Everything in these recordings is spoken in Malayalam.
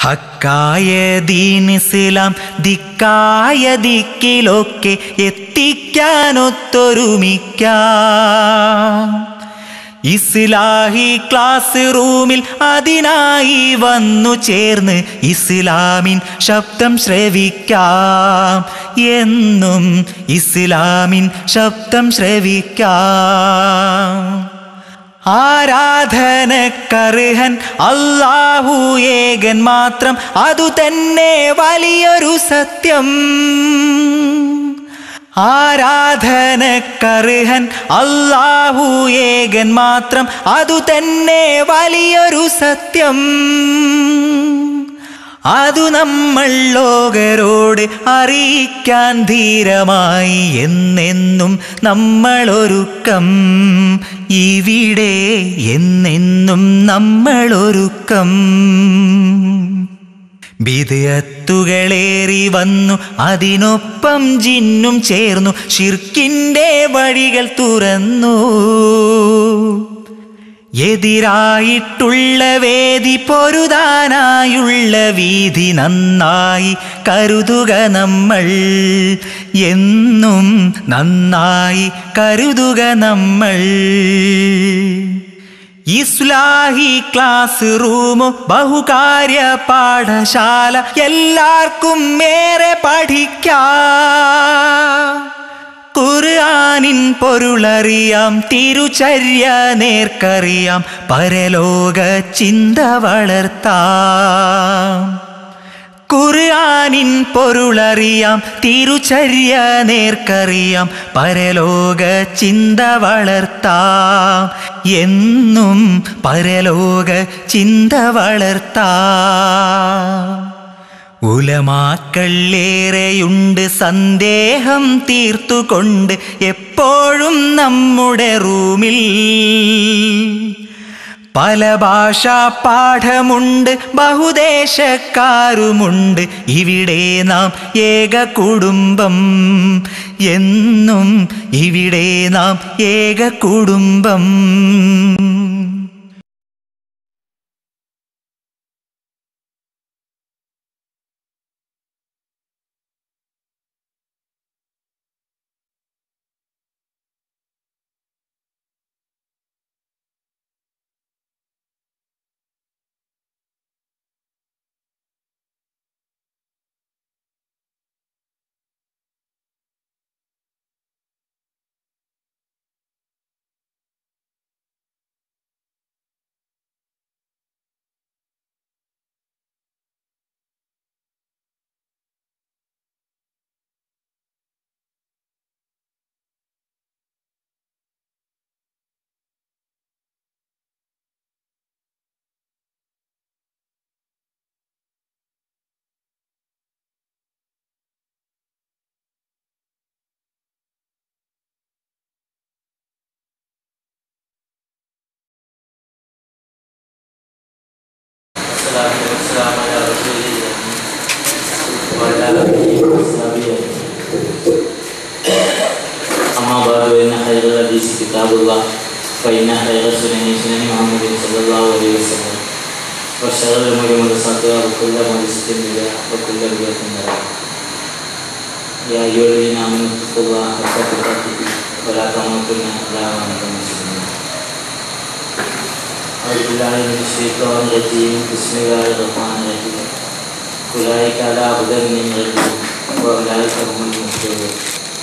ഹക്കായ ദീൻ ഇസ്ലാം ദിക്കായ ദിക്കിലൊക്കെ എത്തിക്കാനൊത്തൊരുമിക്കാം ഇസ്ലാഹി ക്ലാസ് റൂമിൽ അതിനായി വന്നു ചേർന്ന് ഇസ്ലാമിൻ ശബ്ദം ശ്രവിക്കാം എന്നും ഇസ്ലാമിൻ ശബ്ദം ശ്രവിക്കാം ആരാധനക്കർഹൻ അല്ലാഹു ഏകൻ മാത്രം അതു തന്നെ വലിയൊരു സത്യം ആരാധനക്കർഹൻ അല്ലാഹു ഏകൻ മാത്രം അതു തന്നെ വലിയൊരു സത്യം അതു നമ്മൾ ലോകരോട് അറിയിക്കാൻ ധീരമായി എന്നെന്നും നമ്മളൊരുക്കം ഇവിടെ എന്നെന്നും നമ്മളൊരുക്കം വിധയത്തുകളേറി വന്നു അതിനൊപ്പം ജിന്നും ചേർന്നു ഷിർക്കിൻ്റെ വഴികൾ തുറന്നു എതിരായിട്ടുള്ള വേദി പൊരുതാനായുള്ള വീതി നന്നായി കരുതുക നമ്മൾ എന്നും നന്നായി കരുതുക നമ്മൾ ഇസ്ലാഹി ക്ലാസ് റൂമോ ബഹുകാര്യ പാഠശാല എല്ലാവർക്കും ഏറെ പഠിക്കാം ഖുർആനിൻ പൊരുളറിയാം തിരുചര്യ നേർക്കറിയാം പരലോക ചിന്ത വളർത്താം ഖുർആനിൻ പൊരുളറിയാം തിരുചര്യ നേർക്കറിയാം പരലോക ചിന്ത വളർത്താം എന്നും പരലോക ചിന്ത വളർത്താം ഉലമാക്കളേറെയുണ്ട് സന്ദേഹം തീർത്തുകൊണ്ട് എപ്പോഴും നമ്മുടെ റൂമിൽ പല ഭാഷാ പാഠമുണ്ട് ബഹുദേശക്കാരുമുണ്ട് ഇവിടെ നാം ഏക കുടുംബം എന്നും ഇവിടെ നാം ഏക കുടുംബം والصلاة والسلام على رسول الله وعلى آله وصحبه أما بعد فإن خير الحديث كتاب الله فإن خير السنن سنن محمد صلى الله عليه وسلم وشر الأمور محدثاتها وكل محدثة بدعة وكل بدعة ضلالة يا أيها الذين آمنوا اتقوا الله حق تقاته ولا تموتن إلا وأنتم مسلمون أعوذ بالله من الشيطان الرجيم بسم الله الرحمن الرحيم أولئك على هدى من ربهم وأولئك هم المفلحون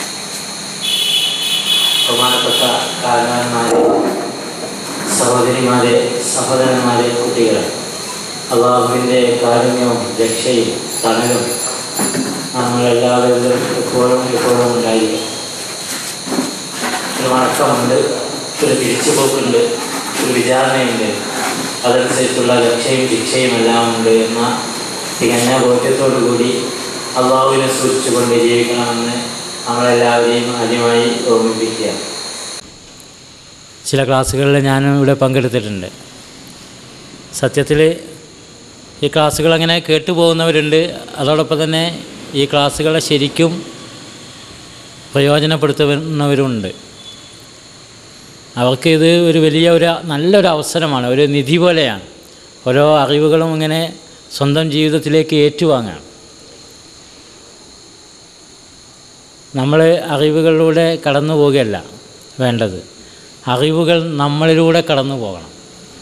ബഹുമാനപ്പെട്ട കാരണവന്മാരെ സഹോദരിമാരെ സഹോദരന്മാരെ കുട്ടികളെ അള്ളാഹുവിൻ്റെ കാരുണ്യവും രക്ഷയും തണലും നമ്മളെല്ലാവരിലും എപ്പോഴും എപ്പോഴും ഉണ്ടായിരിക്കും ഒരു വണക്കമുണ്ട് ഒരു തിരിച്ചുപോക്കുണ്ട് ഒരു വിചാരണയുണ്ട് അതനുസരിച്ചുള്ള രക്ഷയും ശിക്ഷയും എല്ലാം ഉണ്ട് എന്ന തികഞ്ഞ ബോധ്യത്തോടു കൂടി അള്ളാഹുവിനെ സൂക്ഷിച്ചുകൊണ്ട് ജീവിക്കണമെന്ന് നമ്മളെല്ലാവരെയും ആദ്യമായി ഓർമ്മിപ്പിക്കുക ചില ക്ലാസ്സുകളിൽ ഞാൻ ഇവിടെ പങ്കെടുത്തിട്ടുണ്ട് സത്യത്തിൽ ഈ ക്ലാസ്സുകൾ അങ്ങനെ കേട്ടു പോകുന്നവരുണ്ട് അതോടൊപ്പം തന്നെ ഈ ക്ലാസ്സുകളെ ശരിക്കും പ്രയോജനപ്പെടുത്തുന്നവരുണ്ട് അവർക്ക് ഇത് ഒരു വലിയ ഒരു നല്ലൊരു അവസരമാണ് ഒരു നിധി പോലെയാണ് ഓരോ അറിവുകളും ഇങ്ങനെ സ്വന്തം ജീവിതത്തിലേക്ക് ഏറ്റുവാങ്ങാം നമ്മൾ അറിവുകളിലൂടെ കടന്നു പോകുകയല്ല വേണ്ടത് അറിവുകൾ നമ്മളിലൂടെ കടന്നു പോകണം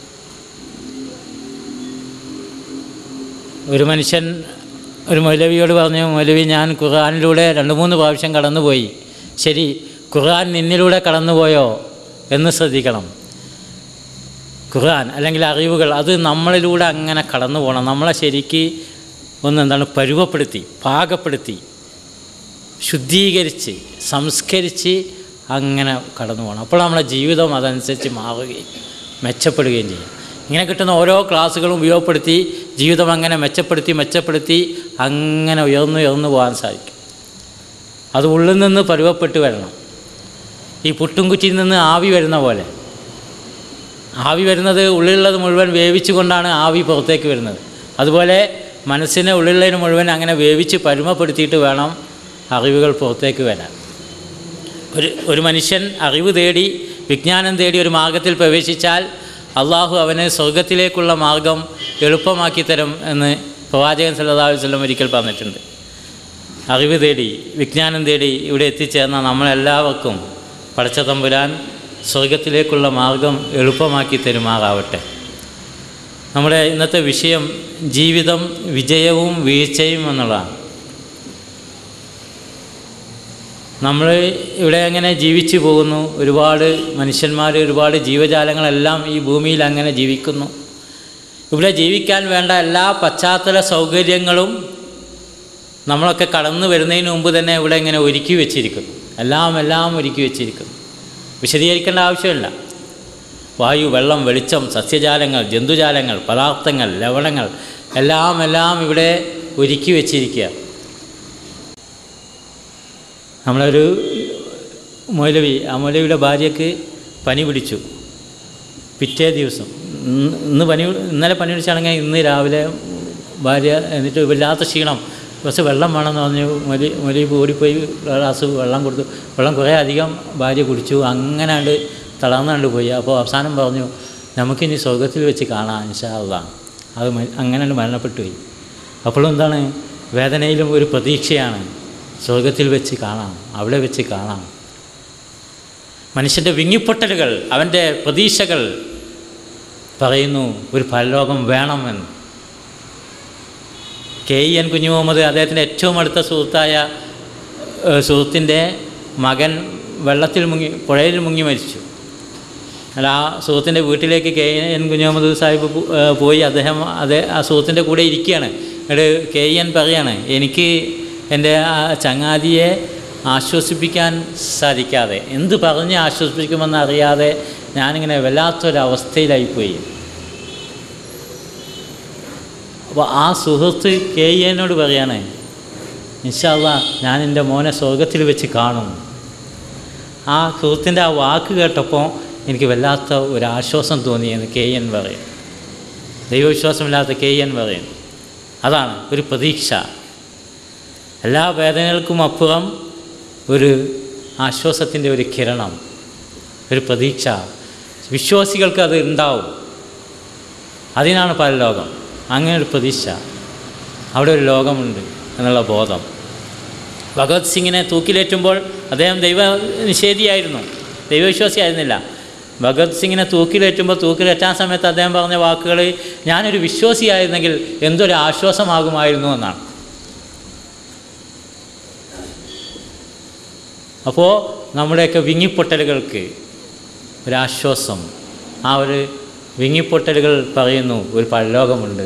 ഒരു മനുഷ്യൻ ഒരു മൗലവിയോട് പറഞ്ഞു മൗലവി ഞാൻ ഖുർആാനിലൂടെ രണ്ട് മൂന്ന് പ്രാവശ്യം കടന്നുപോയി ശരി ഖുർആൻ നിന്നിലൂടെ കടന്നുപോയോ എന്ന് ശ്രദ്ധിക്കണം ഖുർആൻ അല്ലെങ്കിൽ അറിവുകൾ അത് നമ്മളിലൂടെ അങ്ങനെ കടന്നു പോകണം നമ്മളെ ശരിക്ക് ഒന്ന് എന്താണ് പരുവപ്പെടുത്തി പാകപ്പെടുത്തി ശുദ്ധീകരിച്ച് സംസ്കരിച്ച് അങ്ങനെ കടന്നു പോകണം അപ്പോൾ നമ്മളെ ജീവിതം അതനുസരിച്ച് മാറുകയും മെച്ചപ്പെടുകയും ചെയ്യും ഇങ്ങനെ കിട്ടുന്ന ഓരോ ക്ലാസ്സുകളും ഉപയോഗപ്പെടുത്തി ജീവിതം അങ്ങനെ മെച്ചപ്പെടുത്തി മെച്ചപ്പെടുത്തി അങ്ങനെ ഉയർന്നു ഉയർന്നു പോകാൻ സാധിക്കും അത് ഉള്ളിൽ നിന്ന് പരുവപ്പെട്ട് വരണം ഈ പുട്ടുംകുച്ചിയിൽ നിന്ന് ആവി വരുന്ന പോലെ ആവി വരുന്നത് ഉള്ളിലുള്ളത് മുഴുവൻ വേവിച്ചു കൊണ്ടാണ് ആവി പുറത്തേക്ക് വരുന്നത് അതുപോലെ മനസ്സിനെ ഉള്ളിലുള്ളതിന് മുഴുവൻ അങ്ങനെ വേവിച്ച് പരുമപ്പെടുത്തിയിട്ട് വേണം അറിവുകൾ പുറത്തേക്ക് വരാൻ ഒരു ഒരു മനുഷ്യൻ അറിവ് തേടി വിജ്ഞാനം തേടി ഒരു മാർഗത്തിൽ പ്രവേശിച്ചാൽ അള്ളാഹു അവന് സ്വർഗത്തിലേക്കുള്ള മാർഗം എളുപ്പമാക്കി തരും എന്ന് പ്രവാചകൻ സല്ലല്ലാഹു അലൈഹി വസല്ലം ഒരിക്കൽ പറഞ്ഞിട്ടുണ്ട് അറിവ് തേടി വിജ്ഞാനം തേടി ഇവിടെ എത്തിച്ചേർന്ന നമ്മളെല്ലാവർക്കും പടച്ച തമ്പുരാൻ സ്വർഗത്തിലേക്കുള്ള മാർഗം എളുപ്പമാക്കി തരുമാറാവട്ടെ നമ്മുടെ ഇന്നത്തെ വിഷയം ജീവിതം വിജയവും വീഴ്ചയും എന്നുള്ളതാണ് നമ്മൾ ഇവിടെ അങ്ങനെ ജീവിച്ചു പോകുന്നു ഒരുപാട് മനുഷ്യന്മാർ ഒരുപാട് ജീവജാലങ്ങളെല്ലാം ഈ ഭൂമിയിൽ അങ്ങനെ ജീവിക്കുന്നു ഇവിടെ ജീവിക്കാൻ വേണ്ട എല്ലാ പശ്ചാത്തല സൗകര്യങ്ങളും നമ്മളൊക്കെ കടന്നു വരുന്നതിന് മുമ്പ് തന്നെ ഇവിടെ ഇങ്ങനെ ഒരുക്കി വെച്ചിരിക്കുന്നു എല്ലാം എല്ലാം ഒരുക്കി വെച്ചിരിക്കുന്നു വിശദീകരിക്കേണ്ട ആവശ്യമില്ല വായു വെള്ളം വെളിച്ചം സസ്യജാലങ്ങൾ ജന്തുജാലങ്ങൾ പദാർത്ഥങ്ങൾ ലവണങ്ങൾ എല്ലാം എല്ലാം ഇവിടെ ഒരുക്കി വെച്ചിരിക്കുക നമ്മളൊരു മൗലവി ആ മൗലവിയുടെ ഭാര്യയ്ക്ക് പനി പിടിച്ചു പിറ്റേ ദിവസം ഇന്ന് ഇന്ന് പനി ഇന്നലെ പനി പിടിച്ചാണെങ്കിൽ ഇന്ന് രാവിലെ ഭാര്യ എന്നിട്ട് വല്ലാത്ത ക്ഷീണം കുറച്ച് വെള്ളം വേണമെന്ന് പറഞ്ഞു മൊലി മൊലി ഓടിപ്പോയി ഗ്ലാസ് വെള്ളം കൊടുത്തു വെള്ളം കുറേ അധികം ഭാര്യ കുടിച്ചു അങ്ങനെ കണ്ട് തളർന്നുകൊണ്ട് പോയി അപ്പോൾ അവസാനം പറഞ്ഞു നമുക്കിനി സ്വർഗത്തിൽ വെച്ച് കാണാം ഇൻഷാല്ല അത് മ- അങ്ങനെ കണ്ട് മരണപ്പെട്ടു പോയി അപ്പോഴും എന്താണ് വേദനയിലും ഒരു പ്രതീക്ഷയാണ് സ്വർഗത്തിൽ വെച്ച് കാണാം അവിടെ വെച്ച് കാണാം മനുഷ്യൻ്റെ വിങ്ങിപ്പൊട്ടലുകൾ അവൻ്റെ പ്രതീക്ഷകൾ പറയുന്നു ഒരു പരലോകം വേണമെന്ന് കെ ഇ എൻ കുഞ്ഞു മുഹമ്മദ് അദ്ദേഹത്തിൻ്റെ ഏറ്റവും അടുത്ത സുഹൃത്തായ ഏഹ്, സുഹൃത്തിൻ്റെ മകൻ വെള്ളത്തിൽ മുങ്ങി പുഴയിൽ മുങ്ങി മരിച്ചു അല്ല ആ സുഹൃത്തിൻ്റെ വീട്ടിലേക്ക് കെ എൻ കുഞ്ഞു മുഹമ്മദ് സാഹിബ് പോ- ഏഹ്, പോയി അദ്ദേഹം അതേ ആ സുഹൃത്തിൻ്റെ കൂടെ ഇരിക്കുകയാണ് എന്നിട്ട് കെ എൻ പറയാണ് എനിക്ക് എൻ്റെ ആ ചങ്ങാതിയെ ആശ്വസിപ്പിക്കാൻ സാധിക്കാതെ എന്ത് പറഞ്ഞ് ആശ്വസിപ്പിക്കുമെന്ന് അറിയാതെ ഞാനിങ്ങനെ വല്ലാത്തൊരവസ്ഥയിലായിപ്പോയി അപ്പോൾ ആ സുഹൃത്ത് കെ എന്നോട് പറയാണ് ഇൻഷാല്ല ഞാൻ എൻ്റെ മോനെ സ്വർഗത്തിൽ വെച്ച് കാണും ആ സുഹൃത്തിൻ്റെ ആ വാക്ക് കേട്ടപ്പോൾ എനിക്ക് വല്ലാത്ത ഒരു ആശ്വാസം തോന്നിയെന്ന് കെ എൻ പറയും ദൈവവിശ്വാസമില്ലാത്ത കെ എൻ പറയും അതാണ് ഒരു പ്രതീക്ഷ എല്ലാ വേദനകൾക്കും അപ്പുറം ഒരു ആശ്വാസത്തിൻ്റെ ഒരു കിരണം ഒരു പ്രതീക്ഷ വിശ്വാസികൾക്ക് അത് ഉണ്ടാവും അതിനാണ് പരലോകം അങ്ങനെ ഒരു പ്രതീക്ഷ അവിടെ ഒരു ലോകമുണ്ട് എന്നുള്ള ബോധം ഭഗവത് സിംഗിനെ തൂക്കിലേറ്റുമ്പോൾ അദ്ദേഹം ദൈവ നിഷേധിയായിരുന്നു ദൈവവിശ്വാസിയായിരുന്നില്ല ഭഗത് സിംഗിനെ തൂക്കിലേറ്റുമ്പോൾ തൂക്കിലേറ്റാൻ സമയത്ത് അദ്ദേഹം പറഞ്ഞ വാക്കുകൾ ഞാനൊരു വിശ്വാസിയായിരുന്നെങ്കിൽ എന്തൊരു ആശ്വാസമാകുമായിരുന്നു എന്നാണ് അപ്പോൾ നമ്മുടെയൊക്കെ വിങ്ങിപ്പൊട്ടലുകൾക്ക് ഒരാശ്വാസം ആ ഒരു വിങ്ങിപ്പൊട്ടലുകൾ പറയുന്നു ഒരു പരലോകമുണ്ട്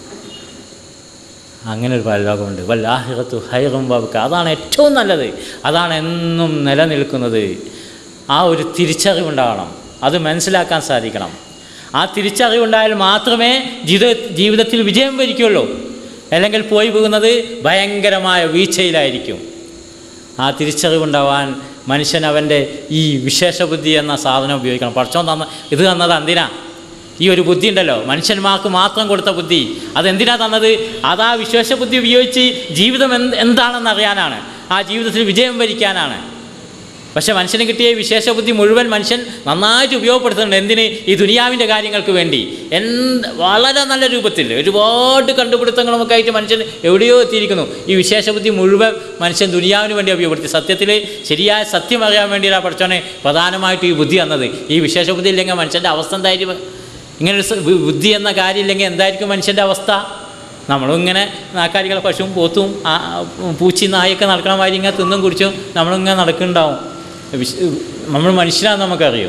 അങ്ങനെ ഒരു പരലോകമുണ്ട് വല്ലാഹിറത്തു ഹൈറും ബാബുക്ക് അതാണ് ഏറ്റവും നല്ലത് അതാണ് എന്നും നിലനിൽക്കുന്നത് ആ ഒരു തിരിച്ചറിവുണ്ടാവണം അത് മനസ്സിലാക്കാൻ സാധിക്കണം ആ തിരിച്ചറിവുണ്ടായാൽ മാത്രമേ ജീവിത ജീവിതത്തിൽ വിജയം വരിക്കുള്ളൂ അല്ലെങ്കിൽ പോയി പോകുന്നത് ഭയങ്കരമായ വീഴ്ചയിലായിരിക്കും ആ തിരിച്ചറിവുണ്ടാവാൻ മനുഷ്യൻ അവൻ്റെ ഈ വിശേഷബുദ്ധി എന്ന സാധനം ഉപയോഗിക്കണം പഠിച്ചോൻ തന്ന ഇത് തന്നത് എന്തിനാ ഈ ഒരു ബുദ്ധി ഉണ്ടല്ലോ മനുഷ്യന്മാർക്ക് മാത്രം കൊടുത്ത ബുദ്ധി അതെന്തിനാ തന്നത് അത് ആ വിശേഷ ബുദ്ധി ഉപയോഗിച്ച് ജീവിതം എന്ത് എന്താണെന്ന് അറിയാനാണ് ആ ജീവിതത്തിൽ വിജയം വരിക്കാനാണ് പക്ഷെ മനുഷ്യന് കിട്ടിയ ഈ വിശേഷ ബുദ്ധി മുഴുവൻ മനുഷ്യൻ നന്നായിട്ട് ഉപയോഗപ്പെടുത്തുന്നുണ്ട് എന്തിന് ഈ ദുനിയാവിൻ്റെ കാര്യങ്ങൾക്ക് വേണ്ടി എന്ത് വളരെ നല്ല രൂപത്തിൽ ഒരുപാട് കണ്ടുപിടുത്തങ്ങളുമൊക്കെ ആയിട്ട് മനുഷ്യൻ എവിടെയോ എത്തിയിരിക്കുന്നു ഈ വിശേഷ ബുദ്ധി മുഴുവൻ മനുഷ്യൻ ദുനിയാവിന് വേണ്ടി ഉപയോഗപ്പെടുത്തി സത്യത്തിൽ ശരിയായ സത്യം അറിയാൻ വേണ്ടിയാണ് പഠിച്ചോനെ പ്രധാനമായിട്ട് ഈ ബുദ്ധി വന്നത് ഈ വിശേഷ ബുദ്ധി ഇല്ലെങ്കിൽ മനുഷ്യൻ്റെ അവസ്ഥ എന്തായിരിക്കും ഇങ്ങനെ ഒരു സ- ബു- ബുദ്ധി എന്ന കാര്യം ഇല്ലെങ്കിൽ എന്തായിരിക്കും മനുഷ്യൻ്റെ അവസ്ഥ നമ്മളും ഇങ്ങനെ നാക്കാലികളെ പശുവും പോത്തും ആ, പൂച്ചയും നായൊക്കെ നടക്കണ മാതിരി ഇങ്ങനെ തിന്നും കുടിച്ചും നമ്മളിങ്ങനെ നടക്കുന്നുണ്ടാവും വിശ്- നമ്മൾ മനുഷ്യരാന്ന് നമുക്കറിയോ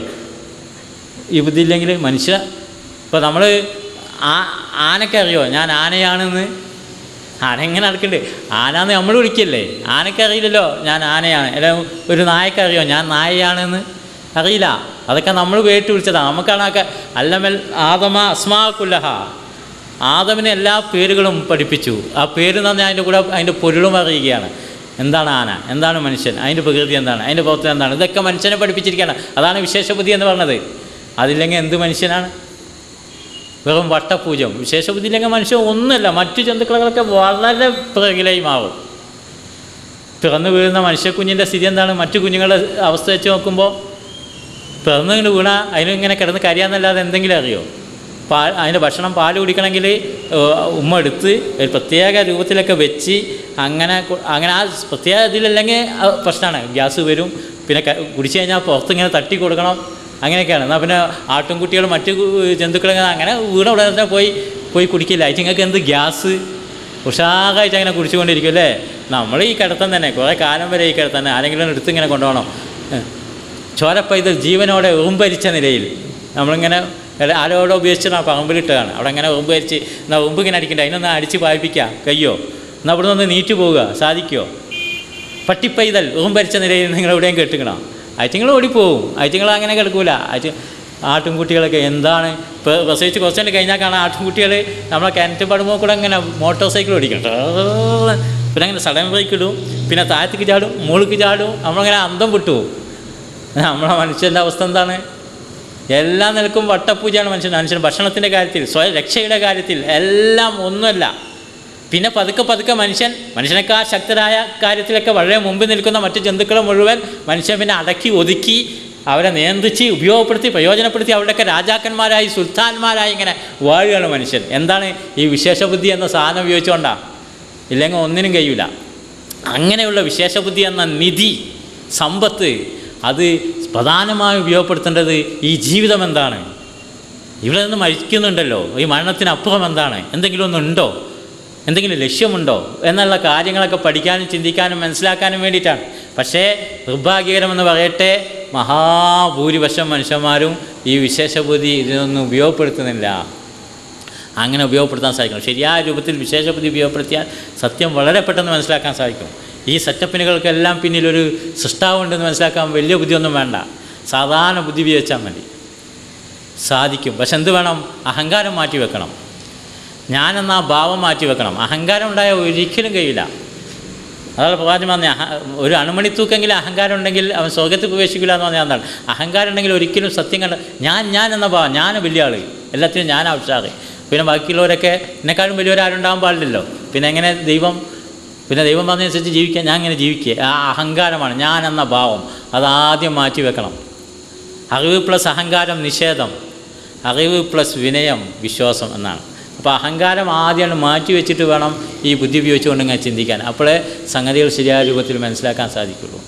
ഈ ബുദ്ധി ഇല്ലെങ്കിൽ മനുഷ്യ ഇപ്പോൾ നമ്മൾ ആ ആനയ്ക്ക് അറിയോ ഞാൻ ആനയാണെന്ന് ആന എങ്ങനെ നടക്കുന്നുണ്ട് ആനാന്ന് നമ്മൾ വിളിക്കല്ലേ ആനയ്ക്ക് അറിയില്ലല്ലോ ഞാൻ ആനയാണ് അല്ല ഒരു നായക്ക് അറിയോ ഞാൻ നായയാണെന്ന് അറിയില്ല അതൊക്കെ നമ്മൾ കേട്ട് വിളിച്ചതാണ് നമുക്കാണ് ഒക്കെ അല്ലമൽ ആദമ അസ്മാക്കുല്ലഹ ആദമിന് എല്ലാ പേരുകളും പഠിപ്പിച്ചു ആ പേര് എന്ന് പറഞ്ഞാൽ അതിൻ്റെ കൂടെ അതിൻ്റെ പൊരുളും അറിയുകയാണ് എന്താണ് ആന എന്താണ് മനുഷ്യൻ അതിൻ്റെ പ്രകൃതി എന്താണ് അതിൻ്റെ പ്രവർത്തനം എന്താണ് ഇതൊക്കെ മനുഷ്യനെ പഠിപ്പിച്ചിരിക്കുകയാണ് അതാണ് വിശേഷ ബുദ്ധി എന്ന് പറഞ്ഞത് അതില്ലെങ്കിൽ എന്ത് മനുഷ്യനാണ് വെറും വട്ടപൂജം വിശേഷബുദ്ധി ഇല്ലെങ്കിൽ മനുഷ്യൻ ഒന്നുമല്ല മറ്റു ജന്തുക്കളൊക്കെ വളരെ പിറകിലായി മാറും പിറന്നു വീഴുന്ന മനുഷ്യക്കുഞ്ഞിൻ്റെ സ്ഥിതി എന്താണ് മറ്റു കുഞ്ഞുങ്ങളുടെ അവസ്ഥ വെച്ച് നോക്കുമ്പോൾ പിറന്നു ഇങ്ങനെ വീണ അതിനിങ്ങനെ കിടന്ന് കരയാന്നല്ലാതെ എന്തെങ്കിലും അറിയോ പാ അതിൻ്റെ ഭക്ഷണം പാല് കുടിക്കണമെങ്കിൽ ഏഹ്, ഉമ്മ എടുത്ത് ഒരു പ്രത്യേക രൂപത്തിലൊക്കെ വെച്ച് അങ്ങനെ കൊ- അങ്ങനെ ആ പ്രത്യേക ഇതിലല്ലെങ്കിൽ അത് പ്രശ്നമാണ് ഗ്യാസ് വരും പിന്നെ ക- കുടിച്ചു കഴിഞ്ഞാൽ പുറത്ത് ഇങ്ങനെ തട്ടി കൊടുക്കണം അങ്ങനെയൊക്കെയാണ് എന്നാൽ പിന്നെ ആട്ടുംകുട്ടികൾ മറ്റു ജന്തുക്കളൊക്കെ അങ്ങനെ വീണ ഉടനെ തന്നെ പോയി പോയി കുടിക്കില്ല അതിങ്ങൾക്ക് എന്ത് ഗ്യാസ് ഉഷാറായിട്ട് അങ്ങനെ കുടിച്ചുകൊണ്ടിരിക്കും അല്ലേ നമ്മൾ ഈ കിടത്തം തന്നെ കുറേ കാലം വരെ ഈ കിടത്തം തന്നെ ആരെങ്കിലും എടുത്ത് ഇങ്ങനെ കൊണ്ടുപോകണം ഏഹ്. ചോരപ്പൈതൽ ജീവനോടെ ഉറുമ്പരിച്ച നിലയിൽ നമ്മളിങ്ങനെ എട- ആരോടോ ഉപയോഗിച്ചിട്ട് ആ പറമ്പിലിട്ടതാണ് അവിടെ ഇങ്ങനെ ഉറുമ്പ് അരിച്ച് എന്നാൽ ഉറുമ്പ് ഇങ്ങനെ അടിക്കണ്ട അതിനൊന്ന് അടിച്ച് പായിപ്പിക്കാം കയ്യോ എന്നാൽ അവിടെ നിന്ന് നീറ്റ് പോവുക സാധിക്കുമോ പട്ടിപ്പൈതൽ ഉറുമ്പരിച്ച നിലയിൽ നിങ്ങൾ എവിടെയും കെട്ടുക്കണം അയറ്റിങ്ങൾ ഓടിപ്പോവും അയറ്റിങ്ങൾ അങ്ങനെ കിടക്കൂല അയറ്റ് ആട്ടിൻകുട്ടികളൊക്കെ എന്താണ് ഇപ്പോൾ പ്രസവിച്ച് കുറച്ച് നേരം കഴിഞ്ഞാൽ കാണാം ആട്ടിൻകുട്ടികൾ നമ്മളെ കിണറ്റ് പടുമ്പോൾ കൂടെ ഇങ്ങനെ മോട്ടോർ സൈക്കിൾ ഓടിക്കും ടേന്ന്. പിന്നെ അങ്ങനെ സഡൻ ബ്രേക്ക് ഇടും പിന്നെ താഴത്തേക്ക് ചാടും മുകളിലേക്ക് ചാടും നമ്മളങ്ങനെ അന്തം വിട്ടു പോകും നമ്മളെ മനുഷ്യൻ്റെ അവസ്ഥ എന്താണ് എല്ലാ നിലക്കും വട്ടപ്പൂജയാണ് മനുഷ്യൻ മനുഷ്യൻ ഭക്ഷണത്തിൻ്റെ കാര്യത്തിൽ സ്വയം രക്ഷയുടെ കാര്യത്തിൽ എല്ലാം ഒന്നുമല്ല പിന്നെ പതുക്കെ പതുക്കെ മനുഷ്യൻ മനുഷ്യനേക്കാൾ ശക്തരായ കാര്യത്തിലൊക്കെ വളരെ മുമ്പിൽ നിൽക്കുന്ന മറ്റു ജന്തുക്കളെ മുഴുവൻ മനുഷ്യൻ പിന്നെ അടക്കി ഒതുക്കി അവരെ നിയന്ത്രിച്ച് ഉപയോഗപ്പെടുത്തി പ്രയോജനപ്പെടുത്തി അവരുടെയൊക്കെ രാജാക്കന്മാരായി സുൽത്താൻമാരായി ഇങ്ങനെ വാഴുകയാണ് മനുഷ്യൻ എന്താണ് ഈ വിശേഷബുദ്ധി എന്ന സാധനം ഉപയോഗിച്ചുകൊണ്ടാണ് ഇല്ലെങ്കിൽ ഒന്നിനും കഴിയില്ല അങ്ങനെയുള്ള വിശേഷബുദ്ധി എന്ന നിധി സമ്പത്ത് അത് പ്രധാനമായും ഉപയോഗപ്പെടുത്തേണ്ടത് ഈ ജീവിതം എന്താണ് ഇവിടെ നിന്ന് മരിക്കുന്നുണ്ടല്ലോ ഈ മരണത്തിനപ്പുറം എന്താണ് എന്തെങ്കിലും ഒന്നുണ്ടോ എന്തെങ്കിലും ലക്ഷ്യമുണ്ടോ എന്നുള്ള കാര്യങ്ങളൊക്കെ പഠിക്കാനും ചിന്തിക്കാനും മനസ്സിലാക്കാനും വേണ്ടിയിട്ടാണ് പക്ഷേ നിർഭാഗ്യകരമെന്ന് പറയട്ടെ മഹാഭൂരിപക്ഷം മനുഷ്യന്മാരും ഈ വിശേഷബുദ്ധി ഇതിനൊന്നും ഉപയോഗപ്പെടുത്തുന്നില്ല അങ്ങനെ ഉപയോഗപ്പെടുത്താൻ സാധിക്കണം ശരിയായ രൂപത്തിൽ വിശേഷബുദ്ധി ഉപയോഗപ്പെടുത്തിയാൽ സത്യം വളരെ പെട്ടെന്ന് മനസ്സിലാക്കാൻ സാധിക്കും ഈ സെറ്റപ്പിനുകൾക്കെല്ലാം പിന്നിലൊരു സൃഷ്ടാവുണ്ടെന്ന് മനസ്സിലാക്കാൻ വലിയ ബുദ്ധിയൊന്നും വേണ്ട സാധാരണ ബുദ്ധി ഉപയോഗിച്ചാൽ മതി സാധിക്കും പക്ഷെ എന്ത് വേണം അഹങ്കാരം മാറ്റി വെക്കണം ഞാനെന്ന ആ ഭാവം മാറ്റി വെക്കണം അഹങ്കാരം ഉണ്ടായാൽ ഒരിക്കലും കഴിയില്ല അതാണ് പ്രവാചകൻ പറഞ്ഞ അഹ ഒരു അണുമണിത്തൂക്കെങ്കിലും അഹങ്കാരം ഉണ്ടെങ്കിൽ അവൻ സ്വർഗത്തിൽ പ്രവേശിക്കില്ല എന്ന് പറഞ്ഞാൽ എന്താണ് അഹങ്കാരം ഉണ്ടെങ്കിൽ ഒരിക്കലും സത്യം കണ്ട ഞാൻ ഞാൻ എന്ന ഭാവം ഞാൻ വലിയ ആൾ എല്ലാത്തിനും ഞാൻ ആവശ്യമാകെ പിന്നെ ബാക്കിയുള്ളവരൊക്കെ എന്നെക്കാളും വലിയവരാരുണ്ടാകാൻ പാടില്ലല്ലോ പിന്നെ എങ്ങനെ ദൈവം പിന്നെ ദൈവം പറഞ്ഞതനുസരിച്ച് ജീവിക്കാൻ ഞാൻ ഇങ്ങനെ ജീവിക്കുക ആ അഹങ്കാരമാണ് ഞാൻ എന്ന ഭാവം അതാദ്യം മാറ്റി വെക്കണം അറിവ് പ്ലസ് അഹങ്കാരം നിഷേധം അറിവ് പ്ലസ് വിനയം വിശ്വാസം എന്നാണ് അപ്പോൾ അഹങ്കാരം ആദ്യമാണ് മാറ്റി വെച്ചിട്ട് വേണം ഈ ബുദ്ധി ഉപയോഗിച്ചുകൊണ്ട് ഇങ്ങനെ ചിന്തിക്കാൻ അപ്പോഴേ സംഗതികൾ ശരിയായ രൂപത്തിൽ മനസ്സിലാക്കാൻ സാധിക്കുള്ളൂ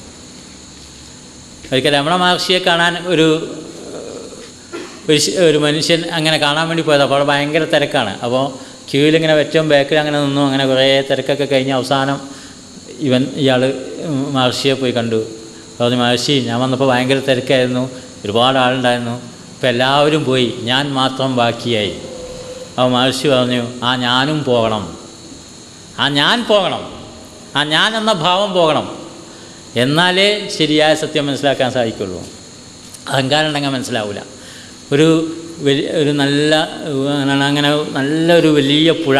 ഒരിക്കൽ രമണ മഹർഷിയെ കാണാൻ ഒരു ഒരു ശ- ഒരു മനുഷ്യൻ അങ്ങനെ കാണാൻ വേണ്ടി പോയത് അപ്പോൾ അവിടെ ഭയങ്കര തിരക്കാണ് അപ്പോൾ ക്യൂവിലിങ്ങനെ ഏറ്റവും ബാക്കിൽ അങ്ങനെ നിന്നു അങ്ങനെ കുറേ തിരക്കൊക്കെ കഴിഞ്ഞ് അവസാനം ഇവൻ ഇയാൾ മഹർഷിയെ പോയി കണ്ടു പറഞ്ഞു മഹർഷി ഞാൻ വന്നപ്പോൾ ഭയങ്കര തിരക്കായിരുന്നു ഒരുപാട് ആളുണ്ടായിരുന്നു അപ്പോൾ എല്ലാവരും പോയി ഞാൻ മാത്രം ബാക്കിയായി അപ്പോൾ മഹർഷി പറഞ്ഞു ആ ഞാനും പോകണം ആ ഞാൻ പോകണം ആ ഞാൻ എന്ന ഭാവം പോകണം എന്നാലേ ശരിയായ സത്യം മനസ്സിലാക്കാൻ സാധിക്കുള്ളൂ അഹങ്കാരം ഉണ്ടെങ്കിൽ മനസ്സിലാവില്ല ഒരു വലിയ ഒരു നല്ല എന്താണ് അങ്ങനെ നല്ലൊരു വലിയ പുഴ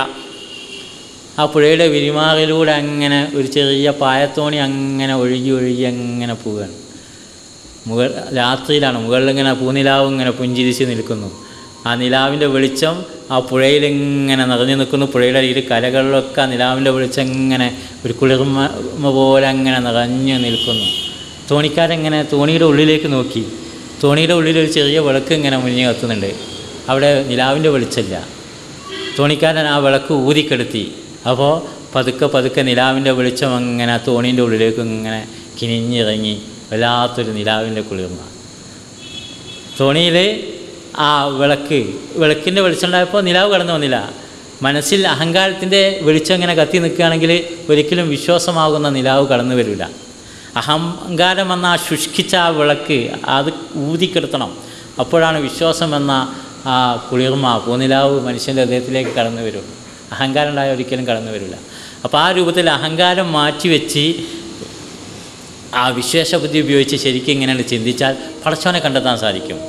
ആ പുഴയുടെ വിരിമാറിലൂടെ അങ്ങനെ ഒരു ചെറിയ പായത്തോണി അങ്ങനെ ഒഴുകി ഒഴുകി അങ്ങനെ പോവുകയാണ് മുകൾ രാത്രിയിലാണ് മുകളിലിങ്ങനെ പൂനിലാവ് ഇങ്ങനെ പുഞ്ചിരിച്ച് നിൽക്കുന്നു ആ നിലാവിൻ്റെ വെളിച്ചം ആ പുഴയിലിങ്ങനെ നിറഞ്ഞു നിൽക്കുന്നു പുഴയുടെ ഇരു കരകളിലൊക്കെ ആ നിലാവിൻ്റെ വെളിച്ചം ഇങ്ങനെ ഒരു കുളിർമ പോലെ അങ്ങനെ നിറഞ്ഞു നിൽക്കുന്നു തോണിക്കാരെങ്ങനെ തോണിയുടെ ഉള്ളിലേക്ക് നോക്കി തോണിയുടെ ഉള്ളിൽ ഒരു ചെറിയ വിളക്ക് ഇങ്ങനെ മുന്നിൽ കത്തുന്നുണ്ട് അവിടെ നിലാവിൻ്റെ വെളിച്ചമില്ല തോണിക്കാരൻ ആ വിളക്ക് ഊതിക്കെടുത്തി അപ്പോൾ പതുക്കെ പതുക്കെ നിലാവിൻ്റെ വെളിച്ചം അങ്ങനെ ആ തോണീൻ്റെ ഉള്ളിലേക്ക് ഇങ്ങനെ കിനിഞ്ഞിറങ്ങി വല്ലാത്തൊരു നിലാവിൻ്റെ കുളിർമ തോണിയിൽ ആ വിളക്ക് വിളക്കിൻ്റെ വെളിച്ചമുണ്ടായപ്പോൾ നിലാവ് കടന്നു വന്നില്ല മനസ്സിൽ അഹങ്കാരത്തിൻ്റെ വെളിച്ചം ഇങ്ങനെ കത്തി നിൽക്കുകയാണെങ്കിൽ ഒരിക്കലും വിശ്വാസമാകുന്ന നിലാവ് കടന്നു വരില്ല അഹങ്കാരം എന്ന ആ ശുഷ്കിച്ച ആ വിളക്ക് അത് ഊതിക്കെടുത്തണം അപ്പോഴാണ് വിശ്വാസം എന്ന ആ കുളിർമ പൂനിലാവ് മനുഷ്യൻ്റെ ഹൃദയത്തിലേക്ക് കടന്നു വരും അഹങ്കാരം ഉണ്ടായ ഒരിക്കലും കടന്നു വരില്ല അപ്പോൾ ആ രൂപത്തിൽ അഹങ്കാരം മാറ്റിവെച്ച് ആ വിശേഷ ബുദ്ധി ഉപയോഗിച്ച് ശരിക്കും ഇങ്ങനെയാണ് ചിന്തിച്ചാൽ പടച്ചവനെ കണ്ടെത്താൻ സാധിക്കും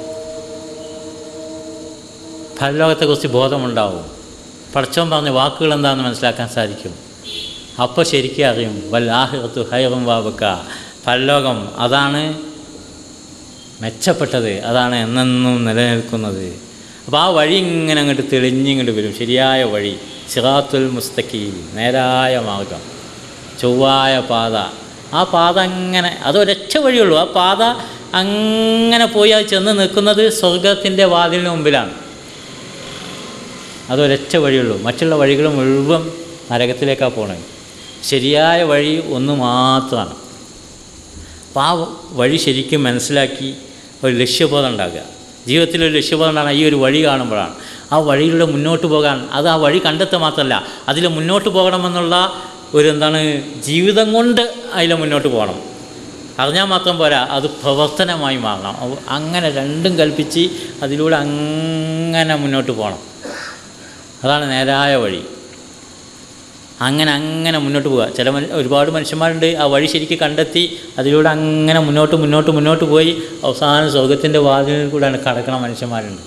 പരലോകത്തെക്കുറിച്ച് ബോധമുണ്ടാവും പടച്ചവൻ പറഞ്ഞ വാക്കുകൾ എന്താണെന്ന് മനസ്സിലാക്കാൻ സാധിക്കും അപ്പോൾ ശരിക്കും അറിയും വല്ലാഹിറത്തു ഹൈറും വാബക്ക പരലോകം അതാണ് മെച്ചപ്പെട്ടത് അതാണ് എന്നെന്നും നിലനിൽക്കുന്നത് അപ്പോൾ ആ വഴി ഇങ്ങനെ അങ്ങോട്ട് തെളിഞ്ഞിങ്ങോട്ട് വരും ശരിയായ വഴി സിറാത്തുൽ മുസ്തഖീ നേരായ മാർഗം ചൊവ്വായ പാത ആ പാത അങ്ങനെ അത് ഒരൊറ്റ വഴിയുള്ളൂ ആ പാത അങ്ങനെ പോയി അത് ചെന്ന് നിൽക്കുന്നത് സ്വർഗത്തിൻ്റെ വാതിലിന് മുമ്പിലാണ് അതൊരൊറ്റ വഴിയുള്ളൂ മറ്റുള്ള വഴികൾ മുഴുവൻ നരകത്തിലേക്കാണ് പോണത് ശരിയായ വഴി ഒന്ന് മാത്രമാണ് അപ്പോൾ ആ വഴി ശരിക്കും മനസ്സിലാക്കി ഒരു ലക്ഷ്യബോധം ഉണ്ടാകുക ജീവിതത്തിൽ ഒരു ലക്ഷ്യബോധം ഉണ്ടാകുന്ന ഈ ഒരു വഴി കാണുമ്പോഴാണ് ആ വഴിയിലൂടെ മുന്നോട്ട് പോകാൻ അത് ആ വഴി കണ്ടെത്തുക മാത്രമല്ല അതിൽ മുന്നോട്ട് പോകണമെന്നുള്ള ഒരു എന്താണ് ജീവിതം കൊണ്ട് അതിൽ മുന്നോട്ട് പോകണം അറിഞ്ഞാൽ മാത്രം പോരാ അത് പ്രവർത്തനമായി മാറണം അപ്പൊ അങ്ങനെ രണ്ടും കൽപ്പിച്ച് അതിലൂടെ അങ്ങനെ മുന്നോട്ട് പോകണം അതാണ് നേരായ വഴി അങ്ങനെ അങ്ങനെ മുന്നോട്ട് പോവുക ചില മന- ഒരുപാട് മനുഷ്യന്മാരുണ്ട് ആ വഴി ശരിക്കും കണ്ടെത്തി അതിലൂടെ അങ്ങനെ മുന്നോട്ട് മുന്നോട്ട് മുന്നോട്ട് പോയി അവസാനം സ്വർഗത്തിൻ്റെ വാതിലിൽ കൂടെയാണ് കടക്കണ മനുഷ്യന്മാരുണ്ട്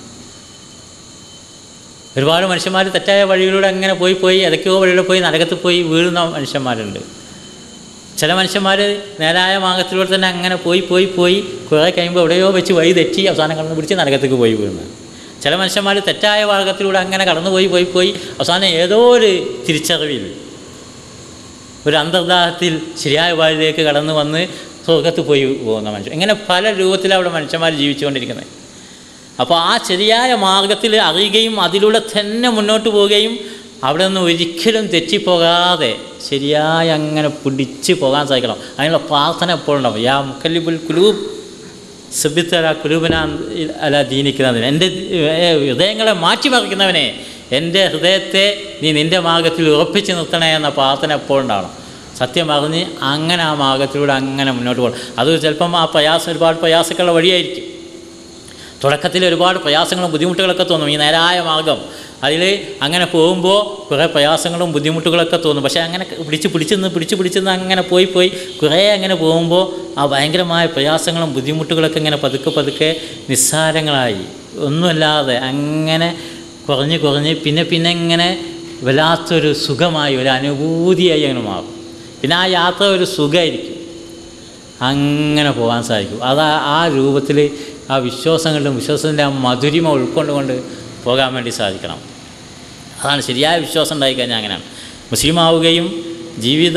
ഒരുപാട് മനുഷ്യന്മാർ തെറ്റായ വഴിയിലൂടെ അങ്ങനെ പോയി പോയി ഏതൊക്കെയോ വഴിയിലൂടെ പോയി നരകത്തിൽ പോയി വീഴുന്ന മനുഷ്യന്മാരുണ്ട് ചില മനുഷ്യന്മാർ നേരായ മാർഗത്തിലൂടെ തന്നെ അങ്ങനെ പോയി പോയി പോയി കുറേ കഴിയുമ്പോൾ എവിടെയോ വെച്ച് വഴി തെറ്റി അവസാനം കടന്നു പിടിച്ച് നരകത്തേക്ക് പോയി വീഴുന്നത് ചില മനുഷ്യന്മാർ തെറ്റായ മാർഗത്തിലൂടെ അങ്ങനെ കടന്നു പോയി പോയി പോയി അവസാനം ഏതോ ഒരു തിരിച്ചറിവിൽ ഒരു അന്തർദാഹത്തിൽ ശരിയായ വഴിയിലേക്ക് കടന്നു വന്ന് സ്വർഗത്ത് പോയി പോകുന്ന മനുഷ്യൻ ഇങ്ങനെ പല രൂപത്തിലാണ് അവിടെ മനുഷ്യന്മാർ ജീവിച്ചുകൊണ്ടിരിക്കുന്നത് അപ്പോൾ ആ ശരിയായ മാർഗത്തിൽ അറിയുകയും അതിലൂടെ തന്നെ മുന്നോട്ട് പോവുകയും അവിടെ നിന്ന് ഒരിക്കലും തെറ്റിപ്പോകാതെ ശരിയായി അങ്ങനെ പിടിച്ച് പോകാൻ സാധിക്കണം അതിനുള്ള പ്രാർത്ഥന എപ്പോഴും ഉണ്ടാവും യാ മുക്കല്ലിബുൽ കുലൂബ് സുബിത്തല കുലൂബന അല ദീനിക്കുന്നതിന് എൻ്റെ ഹൃദയങ്ങളെ മാറ്റിമറിക്കുന്നവനെ എൻ്റെ ഹൃദയത്തെ നീ നിൻ്റെ മാർഗത്തിൽ ഉറപ്പിച്ച് നിർത്തണേ എന്ന പ്രാർത്ഥന എപ്പോഴും ഉണ്ടാവണം സത്യം അറിഞ്ഞ് അങ്ങനെ ആ മാർഗത്തിലൂടെ അങ്ങനെ മുന്നോട്ട് പോകണം അത് ചിലപ്പം ആ പ്രയാസം ഒരുപാട് പ്രയാസങ്ങളുള്ള വഴിയായിരിക്കും തുടക്കത്തിൽ ഒരുപാട് പ്രയാസങ്ങളും ബുദ്ധിമുട്ടുകളൊക്കെ തോന്നും ഈ നേരായ മാർഗം അതിൽ അങ്ങനെ പോകുമ്പോൾ കുറേ പ്രയാസങ്ങളും ബുദ്ധിമുട്ടുകളൊക്കെ തോന്നും പക്ഷേ അങ്ങനെ പിടിച്ച് പിടിച്ചെന്ന് പിടിച്ച് പിടിച്ചെന്ന് അങ്ങനെ പോയി പോയി കുറേ അങ്ങനെ പോകുമ്പോൾ ആ ഭയങ്കരമായ പ്രയാസങ്ങളും ബുദ്ധിമുട്ടുകളൊക്കെ ഇങ്ങനെ പതുക്കെ പതുക്കെ നിസ്സാരങ്ങളായി ഒന്നുമല്ലാതെ അങ്ങനെ കുറഞ്ഞ് കുറഞ്ഞ് പിന്നെ പിന്നെ ഇങ്ങനെ വല്ലാത്തൊരു സുഖമായി ഒരു അനുഭൂതിയായി അങ്ങനെ മാറും പിന്നെ ആ യാത്ര ഒരു സുഖമായിരിക്കും അങ്ങനെ പോകാൻ സാധിക്കും അത് ആ- ആ രൂപത്തിൽ ആ വിശ്വാസങ്ങളിലും വിശ്വാസത്തിൻ്റെ ആ മധുരിമ ഉൾക്കൊണ്ടുകൊണ്ട് പോകാൻ വേണ്ടി സാധിക്കണം അതാണ് ശരിയായ വിശ്വാസം ഉണ്ടായിക്കഴിഞ്ഞാൽ അങ്ങനെയാണ് മുസ്ലിം ആവുകയും ജീവിത